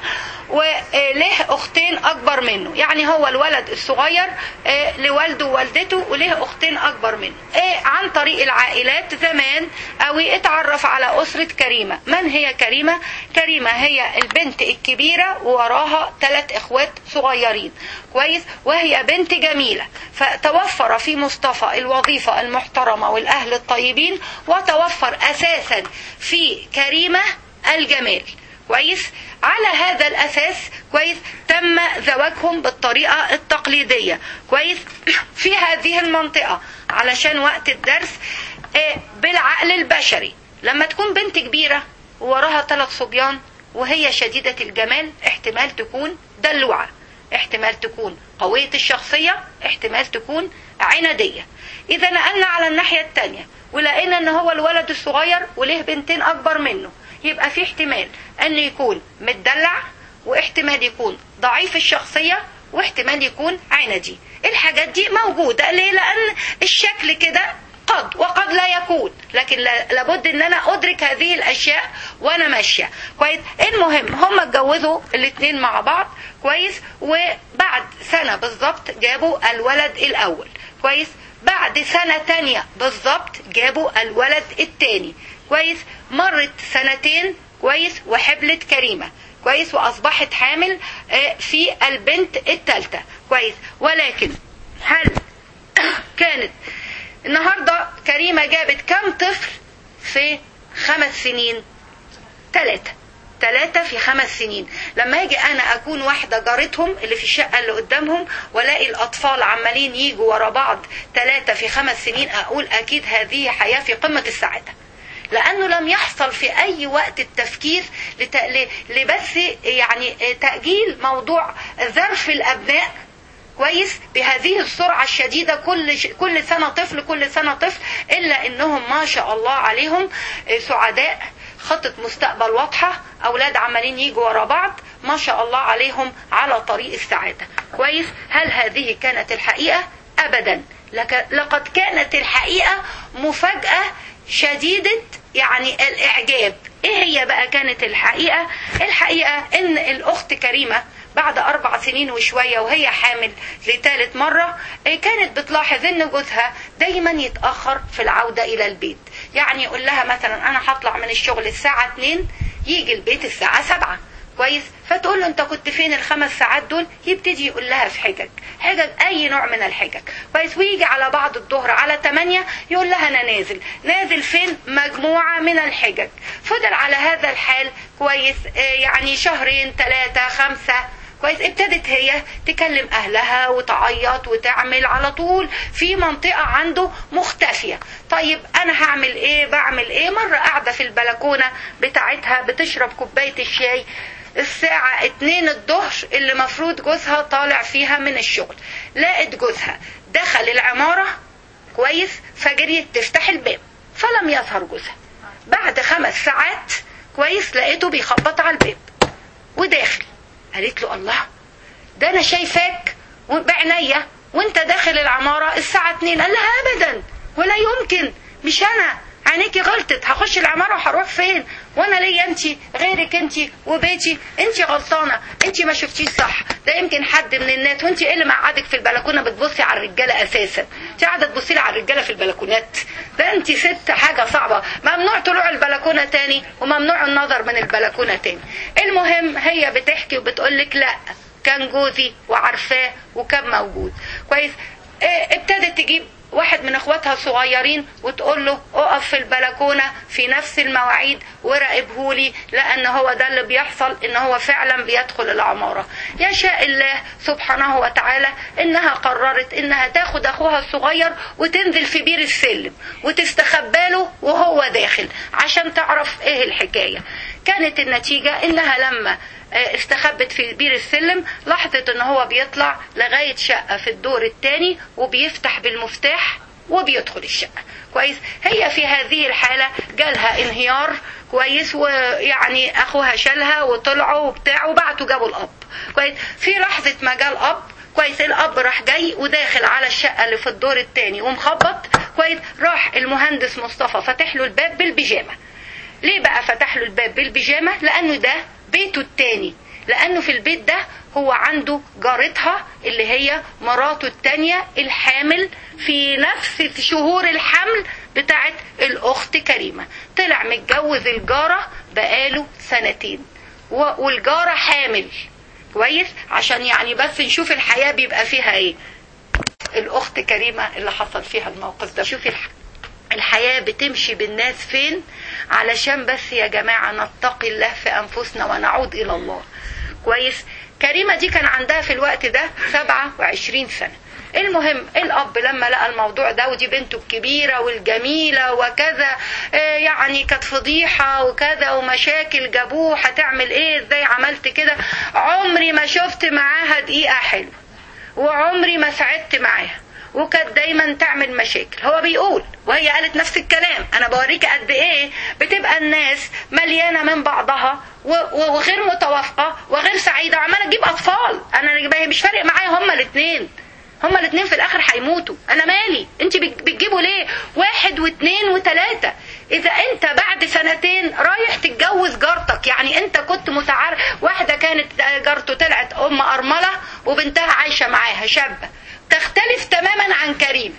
وله اختين اكبر منه يعني هو الولد الصغير آه، لوالده ووالدته وله اختين اكبر منه آه، عن طريق العائلات زمان قوي اتعرف على اسره كريمه من هي كريمه كريمه هي البنت الكبيره ووراها ثلاث اخوات صغيرين كويس وهي بنت جميله فتوفر في مصطفى الوظيفه المحترمه والاهل الطيبين وتوفر اساسا في كريمه الجمال كويس على هذا الاساس كويس تم زواجهم بالطريقه التقليديه كويس في هذه المنطقه علشان وقت الدرس آه، بالعقل البشري لما تكون بنت كبيره ووراها ثلاث صبيان وهي شديده الجمال احتمال تكون دلوعه احتمال تكون قويه الشخصيه احتمال تكون عناديه اذا نقلنا على الناحيه الثانيه ولقينا ان هو الولد الصغير وليه بنتين اكبر منه يبقى في احتمال ان يكون متدلع واحتمال يكون ضعيف الشخصيه واحتمال يكون عندي الحاجات دي موجوده ليه لان الشكل كده قد وقد لا يكون لكن لا- لابد ان انا ادرك هذه الاشياء وانا ماشيه كويس المهم هم اتجوزوا الاثنين مع بعض كويس وبعد سنه بالظبط جابوا الولد الاول كويس بعد سنه تانية بالظبط جابوا الولد التاني كويس مرت سنتين كويس وحبلت كريمه كويس واصبحت حامل آه، في البنت الثالثه كويس ولكن هل كانت النهارده كريمه جابت كم طفل في خمس سنين ثلاثه ثلاثة في خمس سنين لما اجي انا اكون واحدة جارتهم اللي في الشقة اللي قدامهم والاقي الاطفال عمالين يجوا ورا بعض ثلاثة في خمس سنين اقول اكيد هذه حياة في قمة السعادة لانه لم يحصل في اي وقت التفكير لت... ل... لبس يعني تاجيل موضوع ظرف الابناء كويس بهذه السرعه الشديده كل ش... كل سنه طفل كل سنه طفل الا انهم ما شاء الله عليهم سعداء خطة مستقبل واضحة أولاد عمالين يجوا ورا بعض ما شاء الله عليهم على طريق السعادة كويس هل هذه كانت الحقيقة أبدا لك... لقد كانت الحقيقة مفاجأة شديدة يعني الإعجاب إيه هي بقى كانت الحقيقة الحقيقة إن الأخت كريمة بعد أربع سنين وشوية وهي حامل لثالث مرة إيه كانت بتلاحظ إن جوزها دايما يتأخر في العودة إلى البيت يعني يقول لها مثلا أنا هطلع من الشغل الساعة 2 يجي البيت الساعة 7 كويس فتقول له انت كنت فين الخمس ساعات دول يبتدي يقول لها في حجج حجج اي نوع من الحجج كويس ويجي على بعض الظهر على 8 يقول لها انا نازل نازل فين مجموعه من الحجج فضل على هذا الحال كويس آه يعني شهرين ثلاثه خمسه كويس ابتدت هي تكلم اهلها وتعيط وتعمل على طول في منطقه عنده مختفيه طيب انا هعمل ايه بعمل ايه مره قاعده في البلكونه بتاعتها بتشرب كوبايه الشاي الساعة اتنين الظهر اللي مفروض جوزها طالع فيها من الشغل لقت جوزها دخل العمارة كويس فجريت تفتح الباب فلم يظهر جوزها بعد خمس ساعات كويس لقيته بيخبط على الباب وداخل قالت له الله ده انا شايفاك بعينيا وانت داخل العمارة الساعة اتنين قال لها ابدا ولا يمكن مش انا عينيكي غلطت هخش العماره وهروح فين وانا ليا انت غيرك انت وبيتي انت غلطانه انت ما شفتيش صح ده يمكن حد من الناس وانت ايه اللي مقعدك في البلكونه بتبصي على الرجاله اساسا انت قاعده تبصي لي على الرجاله في البلكونات ده انت ست حاجه صعبه ممنوع طلوع البلكونه تاني وممنوع النظر من البلكونه تاني المهم هي بتحكي وبتقول لك لا كان جوزي وعارفاه وكان موجود كويس اه ابتدت تجيب واحد من اخواتها الصغيرين وتقول له اقف في البلكونه في نفس المواعيد وراقبهولي لان هو ده اللي بيحصل ان هو فعلا بيدخل العماره يشاء الله سبحانه وتعالى انها قررت انها تاخد اخوها الصغير وتنزل في بير السلم وتستخبى له وهو داخل عشان تعرف ايه الحكايه كانت النتيجه انها لما استخبت في بير السلم لاحظت ان هو بيطلع لغاية شقة في الدور الثاني وبيفتح بالمفتاح وبيدخل الشقة كويس هي في هذه الحالة جالها انهيار كويس ويعني اخوها شالها وطلعوا وبتاع وبعتوا جابوا الاب كويس في لحظة ما جاء الاب كويس الاب راح جاي وداخل على الشقة اللي في الدور الثاني ومخبط كويس راح المهندس مصطفى فتح له الباب بالبيجامة ليه بقى فتح له الباب بالبيجامة لانه ده بيته التاني لانه في البيت ده هو عنده جارتها اللي هي مراته التانية الحامل في نفس شهور الحمل بتاعت الاخت كريمة طلع متجوز الجارة بقاله سنتين والجارة حامل كويس عشان يعني بس نشوف الحياة بيبقى فيها ايه الاخت كريمة اللي حصل فيها الموقف ده شوفي الحياة بتمشي بالناس فين علشان بس يا جماعة نتقي الله في أنفسنا ونعود إلى الله كويس كريمة دي كان عندها في الوقت ده 27 سنة المهم الاب لما لقى الموضوع ده ودي بنته الكبيره والجميله وكذا يعني كانت فضيحه وكذا ومشاكل جابوه هتعمل ايه ازاي عملت كده عمري ما شفت معاها دقيقه حلوه وعمري ما سعدت معاها وكانت دايما تعمل مشاكل هو بيقول وهي قالت نفس الكلام انا بوريك قد ايه بتبقى الناس مليانه من بعضها وغير متوافقه وغير سعيده وعماله تجيب اطفال انا مش فارق معايا هما الاثنين هما الاثنين في الاخر هيموتوا انا مالي انت بتجيبوا ليه واحد واثنين وثلاثه اذا انت بعد سنتين رايح تتجوز جارتك يعني انت كنت متعارف واحده كانت جارته طلعت ام ارمله وبنتها عايشه معاها شابه تختلف تماما عن كريم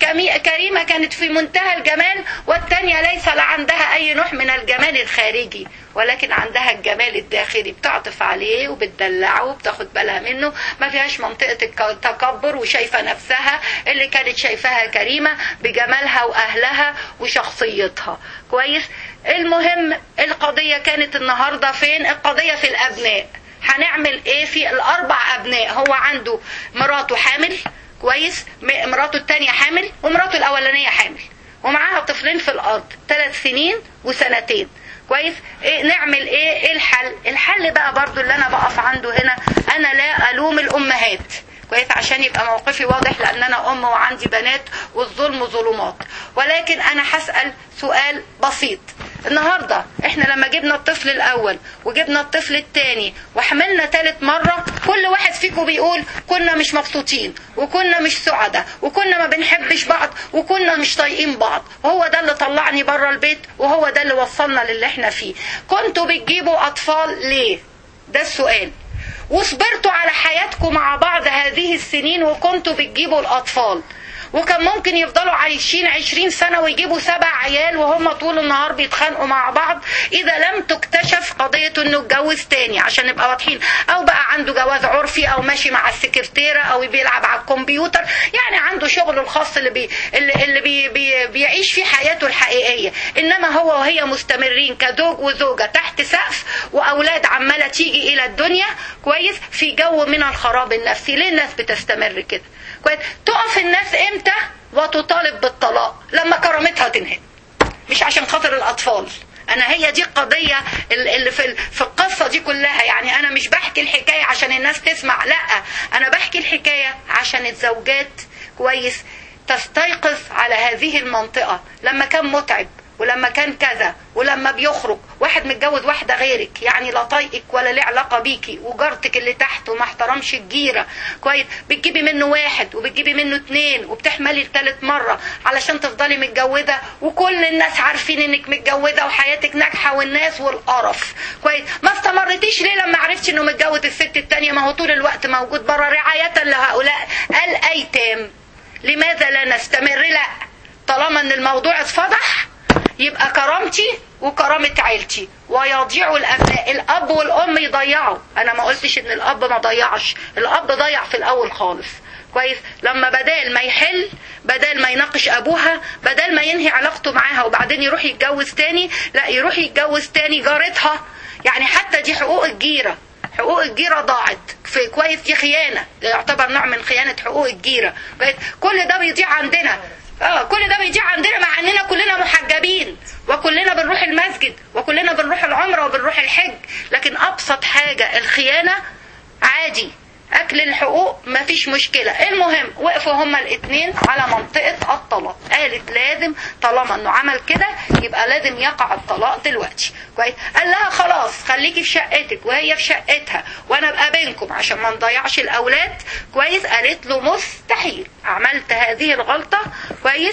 كريمة كانت في منتهى الجمال والتانية ليس عندها أي نوع من الجمال الخارجي ولكن عندها الجمال الداخلي بتعطف عليه وبتدلعه وبتاخد بالها منه ما فيهاش منطقة التكبر وشايفة نفسها اللي كانت شايفاها كريمة بجمالها وأهلها وشخصيتها كويس المهم القضية كانت النهاردة فين القضية في الأبناء هنعمل ايه في الاربع ابناء هو عنده مراته حامل كويس مراته التانية حامل ومراته الاولانية حامل ومعاها طفلين في الارض ثلاث سنين وسنتين كويس إيه نعمل ايه ايه الحل الحل بقى برضو اللي انا بقف عنده هنا انا لا الوم الامهات كويس عشان يبقى موقفي واضح لان انا ام وعندي بنات والظلم ظلمات ولكن انا هسال سؤال بسيط النهارده احنا لما جبنا الطفل الاول وجبنا الطفل الثاني وحملنا ثالث مره كل واحد فيكم بيقول كنا مش مبسوطين وكنا مش سعداء وكنا ما بنحبش بعض وكنا مش طايقين بعض وهو ده اللي طلعني بره البيت وهو ده اللي وصلنا للي احنا فيه كنتوا بتجيبوا اطفال ليه ده السؤال وصبرتوا على حياتكم مع بعض هذه السنين وكنتوا بتجيبوا الأطفال وكان ممكن يفضلوا عايشين عشرين سنة ويجيبوا سبع عيال وهم طول النهار بيتخانقوا مع بعض إذا لم تكتشف قضية إنه اتجوز تاني عشان نبقى واضحين أو بقى عنده جواز عرفي أو ماشي مع السكرتيرة أو بيلعب على الكمبيوتر يعني عنده شغله الخاص اللي بي اللي, اللي بي بي بيعيش فيه حياته الحقيقية إنما هو وهي مستمرين كزوج وزوجة تحت سقف وأولاد عمالة تيجي إلى الدنيا كويس في جو من الخراب النفسي ليه الناس بتستمر كده كويس تقف الناس امتى وتطالب بالطلاق لما كرامتها تنهي مش عشان خاطر الاطفال انا هي دي القضيه اللي في في القصه دي كلها يعني انا مش بحكي الحكايه عشان الناس تسمع لا انا بحكي الحكايه عشان الزوجات كويس تستيقظ على هذه المنطقه لما كان متعب ولما كان كذا ولما بيخرج واحد متجوز واحدة غيرك يعني لا طايقك ولا ليه علاقة بيكي وجارتك اللي تحت وما احترمش الجيرة كويس بتجيبي منه واحد وبتجيبي منه اتنين وبتحملي لتالت مرة علشان تفضلي متجوزة وكل الناس عارفين انك متجوزة وحياتك ناجحة والناس والقرف كويس ما استمرتيش ليه لما عرفتي انه متجوز الست التانية ما هو طول الوقت موجود بره رعاية لهؤلاء الايتام لماذا لا نستمر لا طالما ان الموضوع اتفضح يبقى كرامتي وكرامة عيلتي ويضيع الأبناء الأب والأم يضيعوا أنا ما قلتش إن الأب ما ضيعش الأب ضيع في الأول خالص كويس لما بدال ما يحل بدل ما يناقش ابوها بدل ما ينهي علاقته معاها وبعدين يروح يتجوز تاني لا يروح يتجوز تاني جارتها يعني حتى دي حقوق الجيره حقوق الجيره ضاعت في كويس دي خيانه ده يعتبر نوع من خيانه حقوق الجيره كويس كل ده بيضيع عندنا اه كل ده بيضيع عندنا مع اننا كلنا محجبين وكلنا بنروح المسجد وكلنا بنروح العمره وبنروح الحج لكن ابسط حاجه الخيانه عادي اكل الحقوق مفيش مشكلة المهم وقفوا هما الاتنين على منطقة الطلاق قالت لازم طالما انه عمل كده يبقى لازم يقع الطلاق دلوقتي كويس قال لها خلاص خليكي في شقتك وهي في شقتها وانا ابقى بينكم عشان ما نضيعش الاولاد كويس قالت له مستحيل عملت هذه الغلطة كويس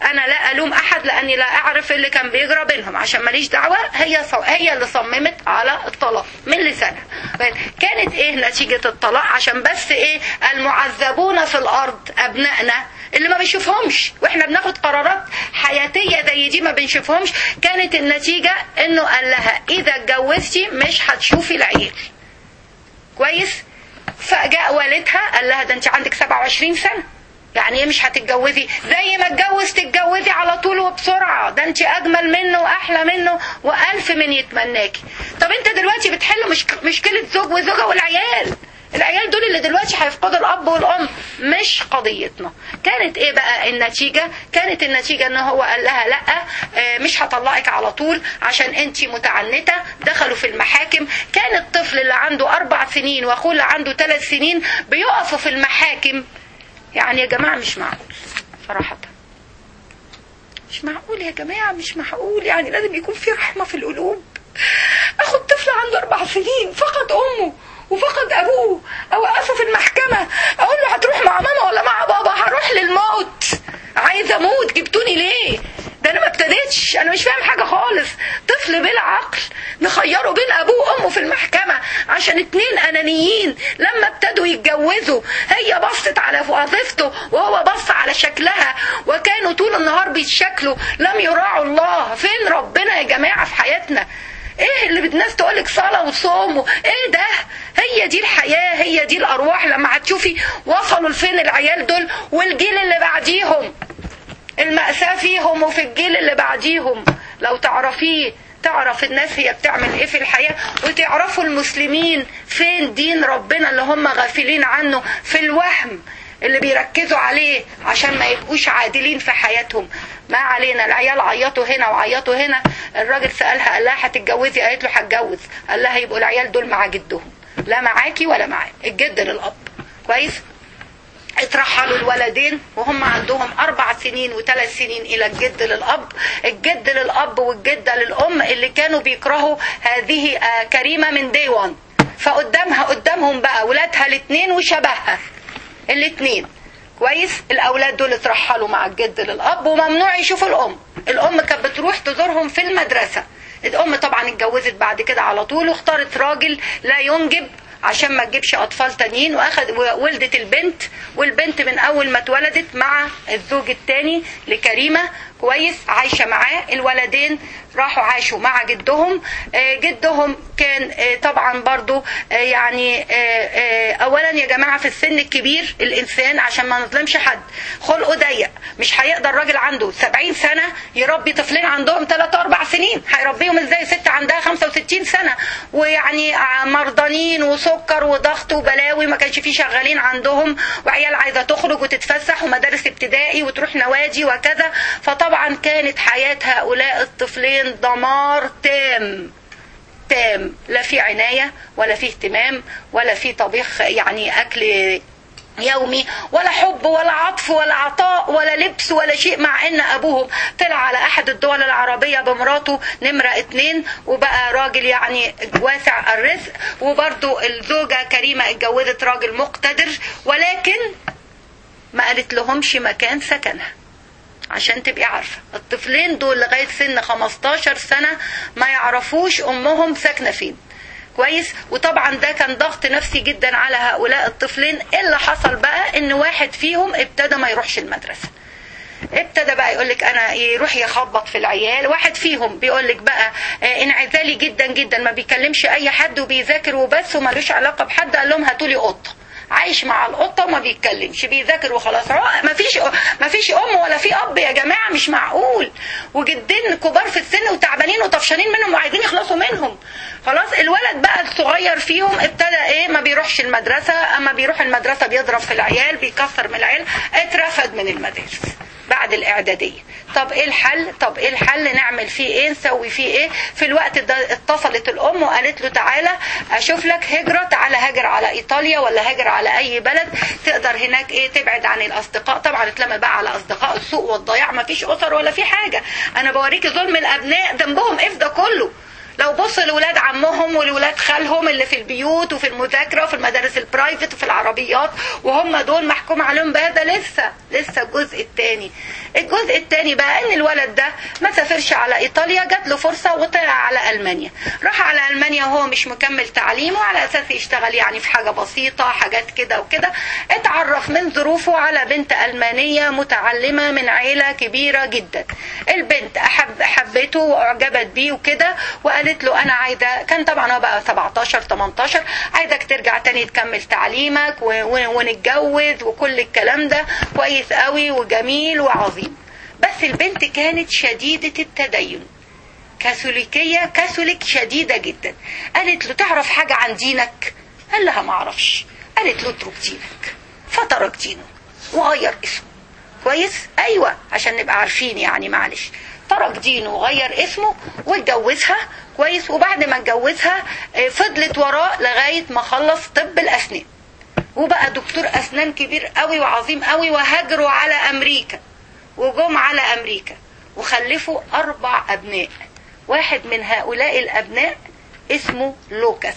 انا لا الوم احد لاني لا اعرف اللي كان بيجرى بينهم عشان ماليش دعوه هي ص... هي اللي صممت على الطلاق من لسانها كانت ايه نتيجه الطلاق عشان بس ايه المعذبون في الارض ابنائنا اللي ما بنشوفهمش واحنا بناخد قرارات حياتيه زي دي ما بنشوفهمش كانت النتيجه انه قال لها اذا اتجوزتي مش هتشوفي العيال كويس فجاء والدها قال لها ده انت عندك 27 سنه يعني ايه مش هتتجوزي زي ما اتجوز تتجوزي على طول وبسرعه ده انت اجمل منه واحلى منه والف من يتمناكي طب انت دلوقتي بتحل مش مشكله زوج وزوجه والعيال العيال دول اللي دلوقتي هيفقدوا الاب والام مش قضيتنا كانت ايه بقى النتيجه كانت النتيجه ان هو قال لها لا مش هطلقك على طول عشان انت متعنته دخلوا في المحاكم كان الطفل اللي عنده اربع سنين واخوه اللي عنده ثلاث سنين بيقفوا في المحاكم يعني يا جماعه مش معقول صراحه مش معقول يا جماعه مش معقول يعني لازم يكون في رحمه في القلوب اخد طفل عنده اربع سنين فقد امه وفقد ابوه اوقفه في المحكمه اقول له هتروح مع ماما ولا مع بابا هروح للموت عايزه اموت جبتوني ليه ده انا ما ابتديتش انا مش فاهم حاجه خالص طفل بلا عقل نخيره بين ابوه وامه في المحكمه عشان اتنين انانيين لما ابتدوا يتجوزوا هي بصت على وظيفته وهو بص على شكلها وكانوا طول النهار بيتشكلوا لم يراعوا الله فين ربنا يا جماعه في حياتنا ايه اللي الناس تقولك صلاه وصوم ايه ده هي دي الحياه هي دي الارواح لما هتشوفي وصلوا لفين العيال دول والجيل اللي بعديهم المأساة فيهم وفي الجيل اللي بعديهم لو تعرفيه تعرف الناس هي بتعمل ايه في الحياة وتعرفوا المسلمين فين دين ربنا اللي هم غافلين عنه في الوهم اللي بيركزوا عليه عشان ما يبقوش عادلين في حياتهم ما علينا العيال عيطوا هنا وعيطوا هنا الراجل سألها قال لها هتتجوزي قالت له هتجوز قال لها يبقوا العيال دول مع جدهم لا معاكي ولا معاه الجد للأب كويس اترحلوا الولدين وهم عندهم أربع سنين وثلاث سنين إلى الجد للأب الجد للأب والجدة للأم اللي كانوا بيكرهوا هذه كريمة من دي وان فقدامها قدامهم بقى ولادها الاثنين وشبهها الاثنين كويس الاولاد دول اترحلوا مع الجد للاب وممنوع يشوفوا الام الام كانت بتروح تزورهم في المدرسه الام طبعا اتجوزت بعد كده على طول واختارت راجل لا ينجب عشان ما تجيبش اطفال تانيين واخد ولدت البنت والبنت من اول ما اتولدت مع الزوج الثاني لكريمه كويس عايشه معاه الولدين راحوا عاشوا مع جدهم جدهم كان طبعا برضو يعني اولا يا جماعه في السن الكبير الانسان عشان ما نظلمش حد خلقه ضيق مش هيقدر راجل عنده 70 سنه يربي طفلين عندهم 3 4 سنين هيربيهم ازاي ست عندها 65 سنه ويعني مرضانين وسكر وضغط وبلاوي ما كانش فيه شغالين عندهم وعيال عايزه تخرج وتتفسح ومدارس ابتدائي وتروح نوادي وكذا فطبعا كانت حياه هؤلاء الطفلين دمار تام تام لا في عناية ولا في اهتمام ولا في طبيخ يعني أكل يومي ولا حب ولا عطف ولا عطاء ولا لبس ولا شيء مع ان ابوهم طلع على احد الدول العربيه بمراته نمره اتنين وبقى راجل يعني واسع الرزق وبرضو الزوجه كريمه اتجوزت راجل مقتدر ولكن ما قالت لهمش مكان سكنها عشان تبقي عارفه الطفلين دول لغايه سن 15 سنه ما يعرفوش امهم ساكنه فين كويس وطبعا ده كان ضغط نفسي جدا على هؤلاء الطفلين اللي حصل بقى ان واحد فيهم ابتدى ما يروحش المدرسه ابتدى بقى يقول لك انا يروح يخبط في العيال واحد فيهم بيقول لك بقى انعزالي جدا جدا ما بيكلمش اي حد وبيذاكر وبس ومالوش علاقه بحد قال لهم هاتوا لي قطه عايش مع القطه وما بيتكلمش بيذاكر وخلاص ما فيش ما فيش ام ولا في اب يا جماعه مش معقول وجدين كبار في السن وتعبانين وطفشانين منهم وعايزين يخلصوا منهم خلاص الولد بقى الصغير فيهم ابتدى ايه ما بيروحش المدرسه اما بيروح المدرسه بيضرب في العيال بيكسر من العيال اترفد من المدارس بعد الاعداديه طب ايه الحل طب ايه الحل نعمل فيه ايه نسوي فيه ايه في الوقت ده اتصلت الام وقالت له تعالى اشوف لك هجره تعالى هاجر على ايطاليا ولا هاجر على اي بلد تقدر هناك ايه تبعد عن الاصدقاء طبعا اتلم بقى على اصدقاء السوء والضياع ما فيش اسر ولا في حاجه انا بوريكي ظلم الابناء ذنبهم ايه في ده كله لو بص الولاد عمهم والولاد خالهم اللي في البيوت وفي المذاكره وفي المدارس البرايفت وفي العربيات وهم دول محكوم عليهم بهذا لسه لسه الجزء الثاني الجزء الثاني بقى ان الولد ده ما سافرش على ايطاليا جات له فرصه وطلع على المانيا راح على المانيا وهو مش مكمل تعليمه على اساس يشتغل يعني في حاجه بسيطه حاجات كده وكده اتعرف من ظروفه على بنت المانيه متعلمه من عيله كبيره جدا البنت احب حبته واعجبت بيه وكده وقالت له انا عايزه كان طبعا هو بقى 17 18 عايزك ترجع تاني تكمل تعليمك و- و- ونتجوز وكل الكلام ده كويس قوي وجميل وعظيم بس البنت كانت شديده التدين كاثوليكيه كاثوليك شديده جدا قالت له تعرف حاجه عن دينك قال لها ما اعرفش قالت له اترك دينك فترك دينه وغير اسمه كويس ايوه عشان نبقى عارفين يعني معلش ترك دينه وغير اسمه واتجوزها كويس وبعد ما اتجوزها آه، فضلت وراه لغايه ما خلص طب الاسنان وبقى دكتور اسنان كبير قوي وعظيم قوي وهاجروا على امريكا وجم على امريكا وخلفوا اربع ابناء واحد من هؤلاء الابناء اسمه لوكاس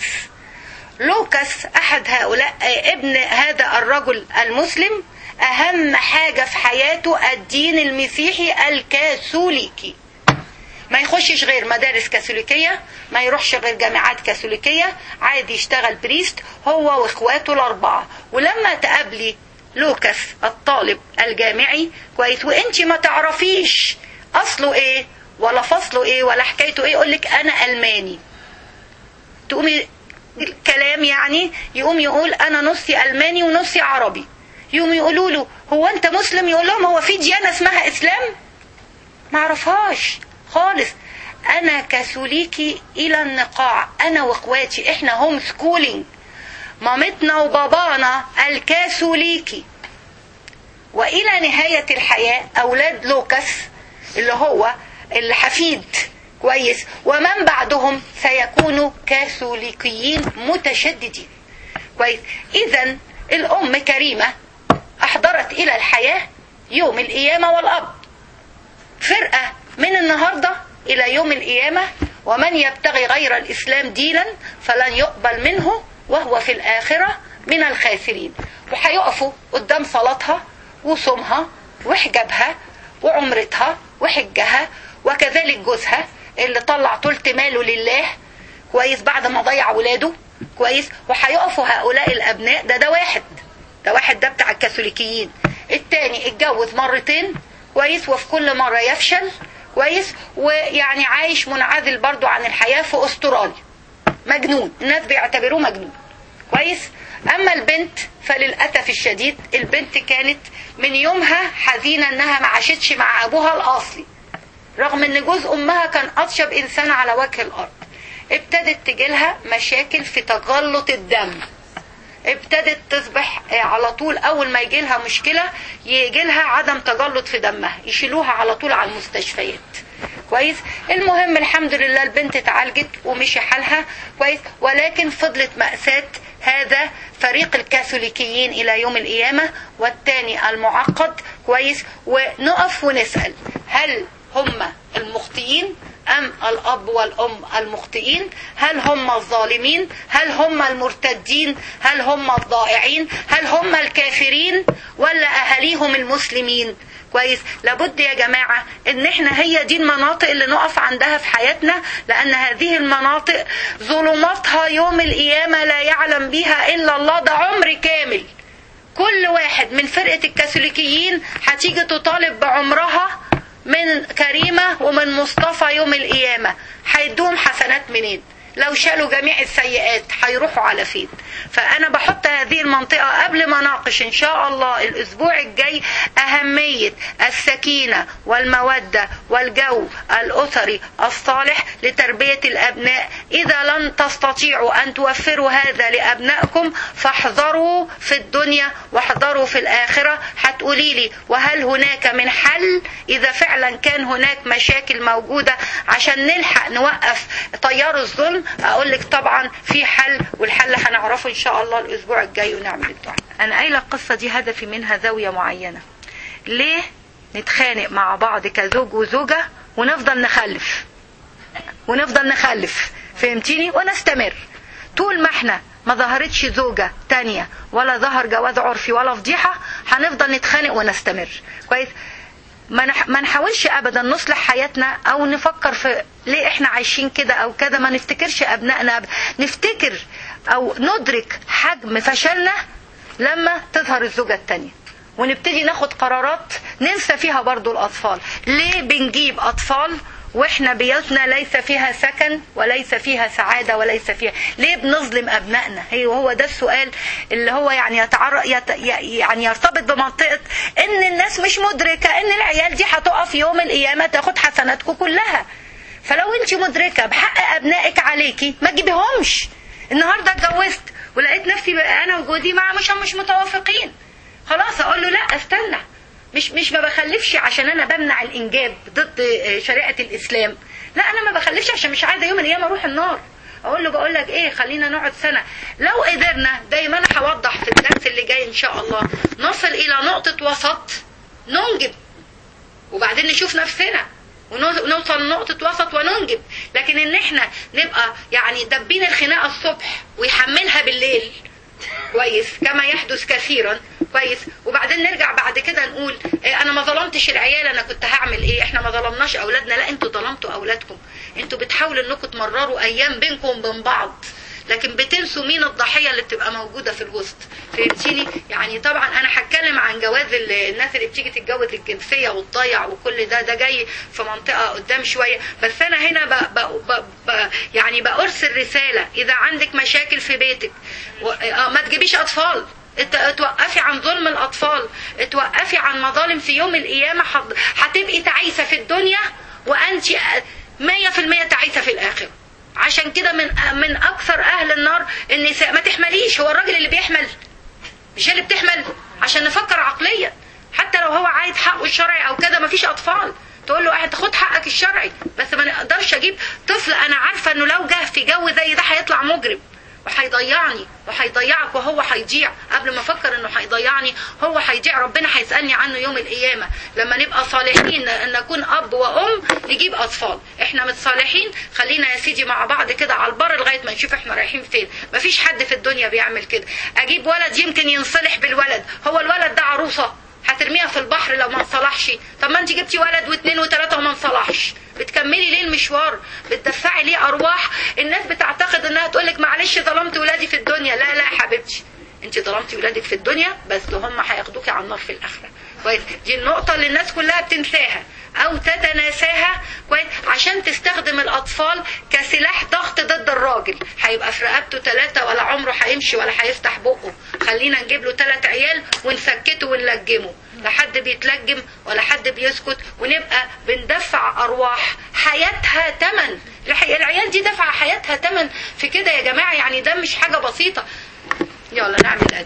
لوكاس احد هؤلاء آه، ابن هذا الرجل المسلم اهم حاجه في حياته الدين المسيحي الكاثوليكي ما يخشش غير مدارس كاثوليكيه ما يروحش غير جامعات كاثوليكيه عادي يشتغل بريست هو واخواته الاربعه ولما تقابلي لوكاس الطالب الجامعي كويس وانت ما تعرفيش اصله ايه ولا فصله ايه ولا حكايته ايه يقول لك انا الماني تقومي الكلام يعني يقوم يقول انا نصي الماني ونصي عربي يقوم يقولوا له هو انت مسلم يقول لهم هو في ديانه اسمها اسلام ما اعرفهاش خالص انا كاثوليكي الى النقاع انا واخواتي احنا هوم سكولينج مامتنا وبابانا الكاثوليكي والى نهايه الحياه اولاد لوكاس اللي هو الحفيد كويس ومن بعدهم سيكونوا كاثوليكيين متشددين كويس اذا الام كريمه احضرت الى الحياه يوم القيامه والاب فرقه من النهارده الى يوم القيامه ومن يبتغي غير الاسلام دينا فلن يقبل منه وهو في الاخره من الخاسرين وهيقفوا قدام صلاتها وصومها وحجابها وعمرتها وحجها وكذلك جوزها اللي طلع تلت ماله لله كويس بعد ما ضيع ولاده كويس وهيقفوا هؤلاء الابناء ده ده واحد ده واحد ده بتاع الكاثوليكيين التاني اتجوز مرتين كويس وفي كل مرة يفشل كويس ويعني عايش منعزل برضو عن الحياة في استراليا مجنون الناس بيعتبروه مجنون كويس اما البنت فللاسف الشديد البنت كانت من يومها حزينه انها ما عاشتش مع ابوها الاصلي رغم ان جوز امها كان اطيب انسان على وجه الارض ابتدت تجيلها مشاكل في تجلط الدم ابتدت تصبح على طول اول ما يجي لها مشكله يجي لها عدم تجلط في دمها يشيلوها على طول على المستشفيات كويس المهم الحمد لله البنت اتعالجت ومشي حالها كويس ولكن فضلت مأساة هذا فريق الكاثوليكيين الى يوم القيامه والتاني المعقد كويس ونقف ونسال هل هم المخطئين أم الأب والأم المخطئين هل هم الظالمين هل هم المرتدين هل هم الضائعين هل هم الكافرين ولا أهاليهم المسلمين كويس لابد يا جماعة ان احنا هي دي المناطق اللي نقف عندها في حياتنا لان هذه المناطق ظلماتها يوم القيامة لا يعلم بها الا الله ده عمر كامل كل واحد من فرقة الكاثوليكيين هتيجي تطالب بعمرها من كريمة ومن مصطفى يوم القيامة هيدوهم حسنات منين لو شالوا جميع السيئات هيروحوا على فين فأنا بحط هذه المنطقة قبل ما ناقش إن شاء الله الأسبوع الجاي أهمية السكينة والمودة والجو الأسري الصالح لتربية الأبناء إذا لن تستطيعوا أن توفروا هذا لأبنائكم فاحذروا في الدنيا واحذروا في الآخرة هتقولي لي وهل هناك من حل إذا فعلا كان هناك مشاكل موجودة عشان نلحق نوقف تيار الظلم اقول لك طبعا في حل والحل هنعرفه ان شاء الله الاسبوع الجاي ونعمل الدعاء انا قايله القصه دي هدفي منها زاويه معينه ليه نتخانق مع بعض كزوج وزوجه ونفضل نخلف ونفضل نخلف فهمتيني ونستمر طول ما احنا ما ظهرتش زوجة تانية ولا ظهر جواز عرفي ولا فضيحة هنفضل نتخانق ونستمر كويس ما نح- ما نحاولش ابدا نصلح حياتنا او نفكر في ليه احنا عايشين كده او كده ما نفتكرش ابنائنا أب- نفتكر او ندرك حجم فشلنا لما تظهر الزوجة التانية ونبتدي ناخد قرارات ننسى فيها برضو الاطفال ليه بنجيب اطفال واحنا بيوتنا ليس فيها سكن وليس فيها سعاده وليس فيها ليه بنظلم ابنائنا هي وهو ده السؤال اللي هو يعني يتعر... يت... يعني يرتبط بمنطقه ان الناس مش مدركه ان العيال دي هتقف يوم القيامه تاخد حسناتكم كلها فلو انت مدركه بحق ابنائك عليكي ما تجيبيهمش النهارده اتجوزت ولقيت نفسي بقى انا وجوزي مع مش مش متوافقين خلاص اقول له لا استنى مش مش ما بخلفش عشان انا بمنع الانجاب ضد شريعه الاسلام لا انا ما بخلفش عشان مش عايزه يوم من الايام اروح النار اقول له بقول لك ايه خلينا نقعد سنه لو قدرنا دايما انا هوضح في الدرس اللي جاي ان شاء الله نصل الى نقطه وسط ننجب وبعدين نشوف نفسنا ونوصل لنقطة وسط وننجب لكن ان احنا نبقى يعني دبين الخناقة الصبح ويحملها بالليل كويس كما يحدث كثيرا كويس وبعدين نرجع بعد كده نقول إيه انا ما ظلمتش العيال انا كنت هعمل ايه احنا ما ظلمناش اولادنا لا انتوا ظلمتوا اولادكم انتوا بتحاولوا انكم تمرروا ايام بينكم وبين بعض لكن بتنسوا مين الضحيه اللي بتبقى موجوده في الوسط فهمتيني يعني طبعا انا هتكلم عن جواز ال- الناس اللي بتيجي تتجوز الجنسيه وتضيع وكل ده ده جاي في منطقه قدام شويه بس انا هنا ب ب ب ب يعني بارسل رساله اذا عندك مشاكل في بيتك و- آه، ما تجيبيش اطفال ات- توقفي عن ظلم الاطفال توقفي عن مظالم في يوم القيامه هت- هتبقي تعيسه في الدنيا وانت 100% تعيسه في الاخره عشان كده من من اكثر اهل النار النساء ما تحمليش هو الراجل اللي بيحمل مش هي اللي بتحمل عشان نفكر عقليا حتى لو هو عايز حقه الشرعي او كده مفيش اطفال تقول له انت خد حقك الشرعي بس ما نقدرش اجيب طفل انا عارفه انه لو جه في جو زي ده هيطلع مجرم وهيضيعني وهيضيعك وهو هيضيع قبل ما افكر انه هيضيعني هو هيضيع ربنا هيسالني عنه يوم القيامه لما نبقى صالحين ان نكون اب وام نجيب اطفال احنا مش صالحين خلينا يا سيدي مع بعض كده على البر لغايه ما نشوف احنا رايحين فين مفيش حد في الدنيا بيعمل كده اجيب ولد يمكن ينصلح بالولد هو الولد ده عروسه هترميها في البحر لو ما انصلحش طب ما انت جبتي ولد واثنين وثلاثه وما انصلحش بتكملي ليه المشوار بتدفعي ليه ارواح الناس بتعتقد انها تقول لك معلش ظلمت ولادي في الدنيا لا لا يا حبيبتي انت ظلمتي ولادك في الدنيا بس هم هياخدوكي على النار في الاخره كويس دي النقطه اللي الناس كلها بتنساها او تتناساها كويس عشان تستخدم الاطفال كسلاح ضغط ضد الراجل هيبقى في رقبته ثلاثه ولا عمره هيمشي ولا هيفتح بقه خلينا نجيب له ثلاث عيال ونسكته ونلجمه لا حد بيتلجم ولا حد بيسكت ونبقى بندفع ارواح حياتها تمن العيال دي دفع حياتها تمن في كده يا جماعه يعني ده مش حاجه بسيطه يلا نعمل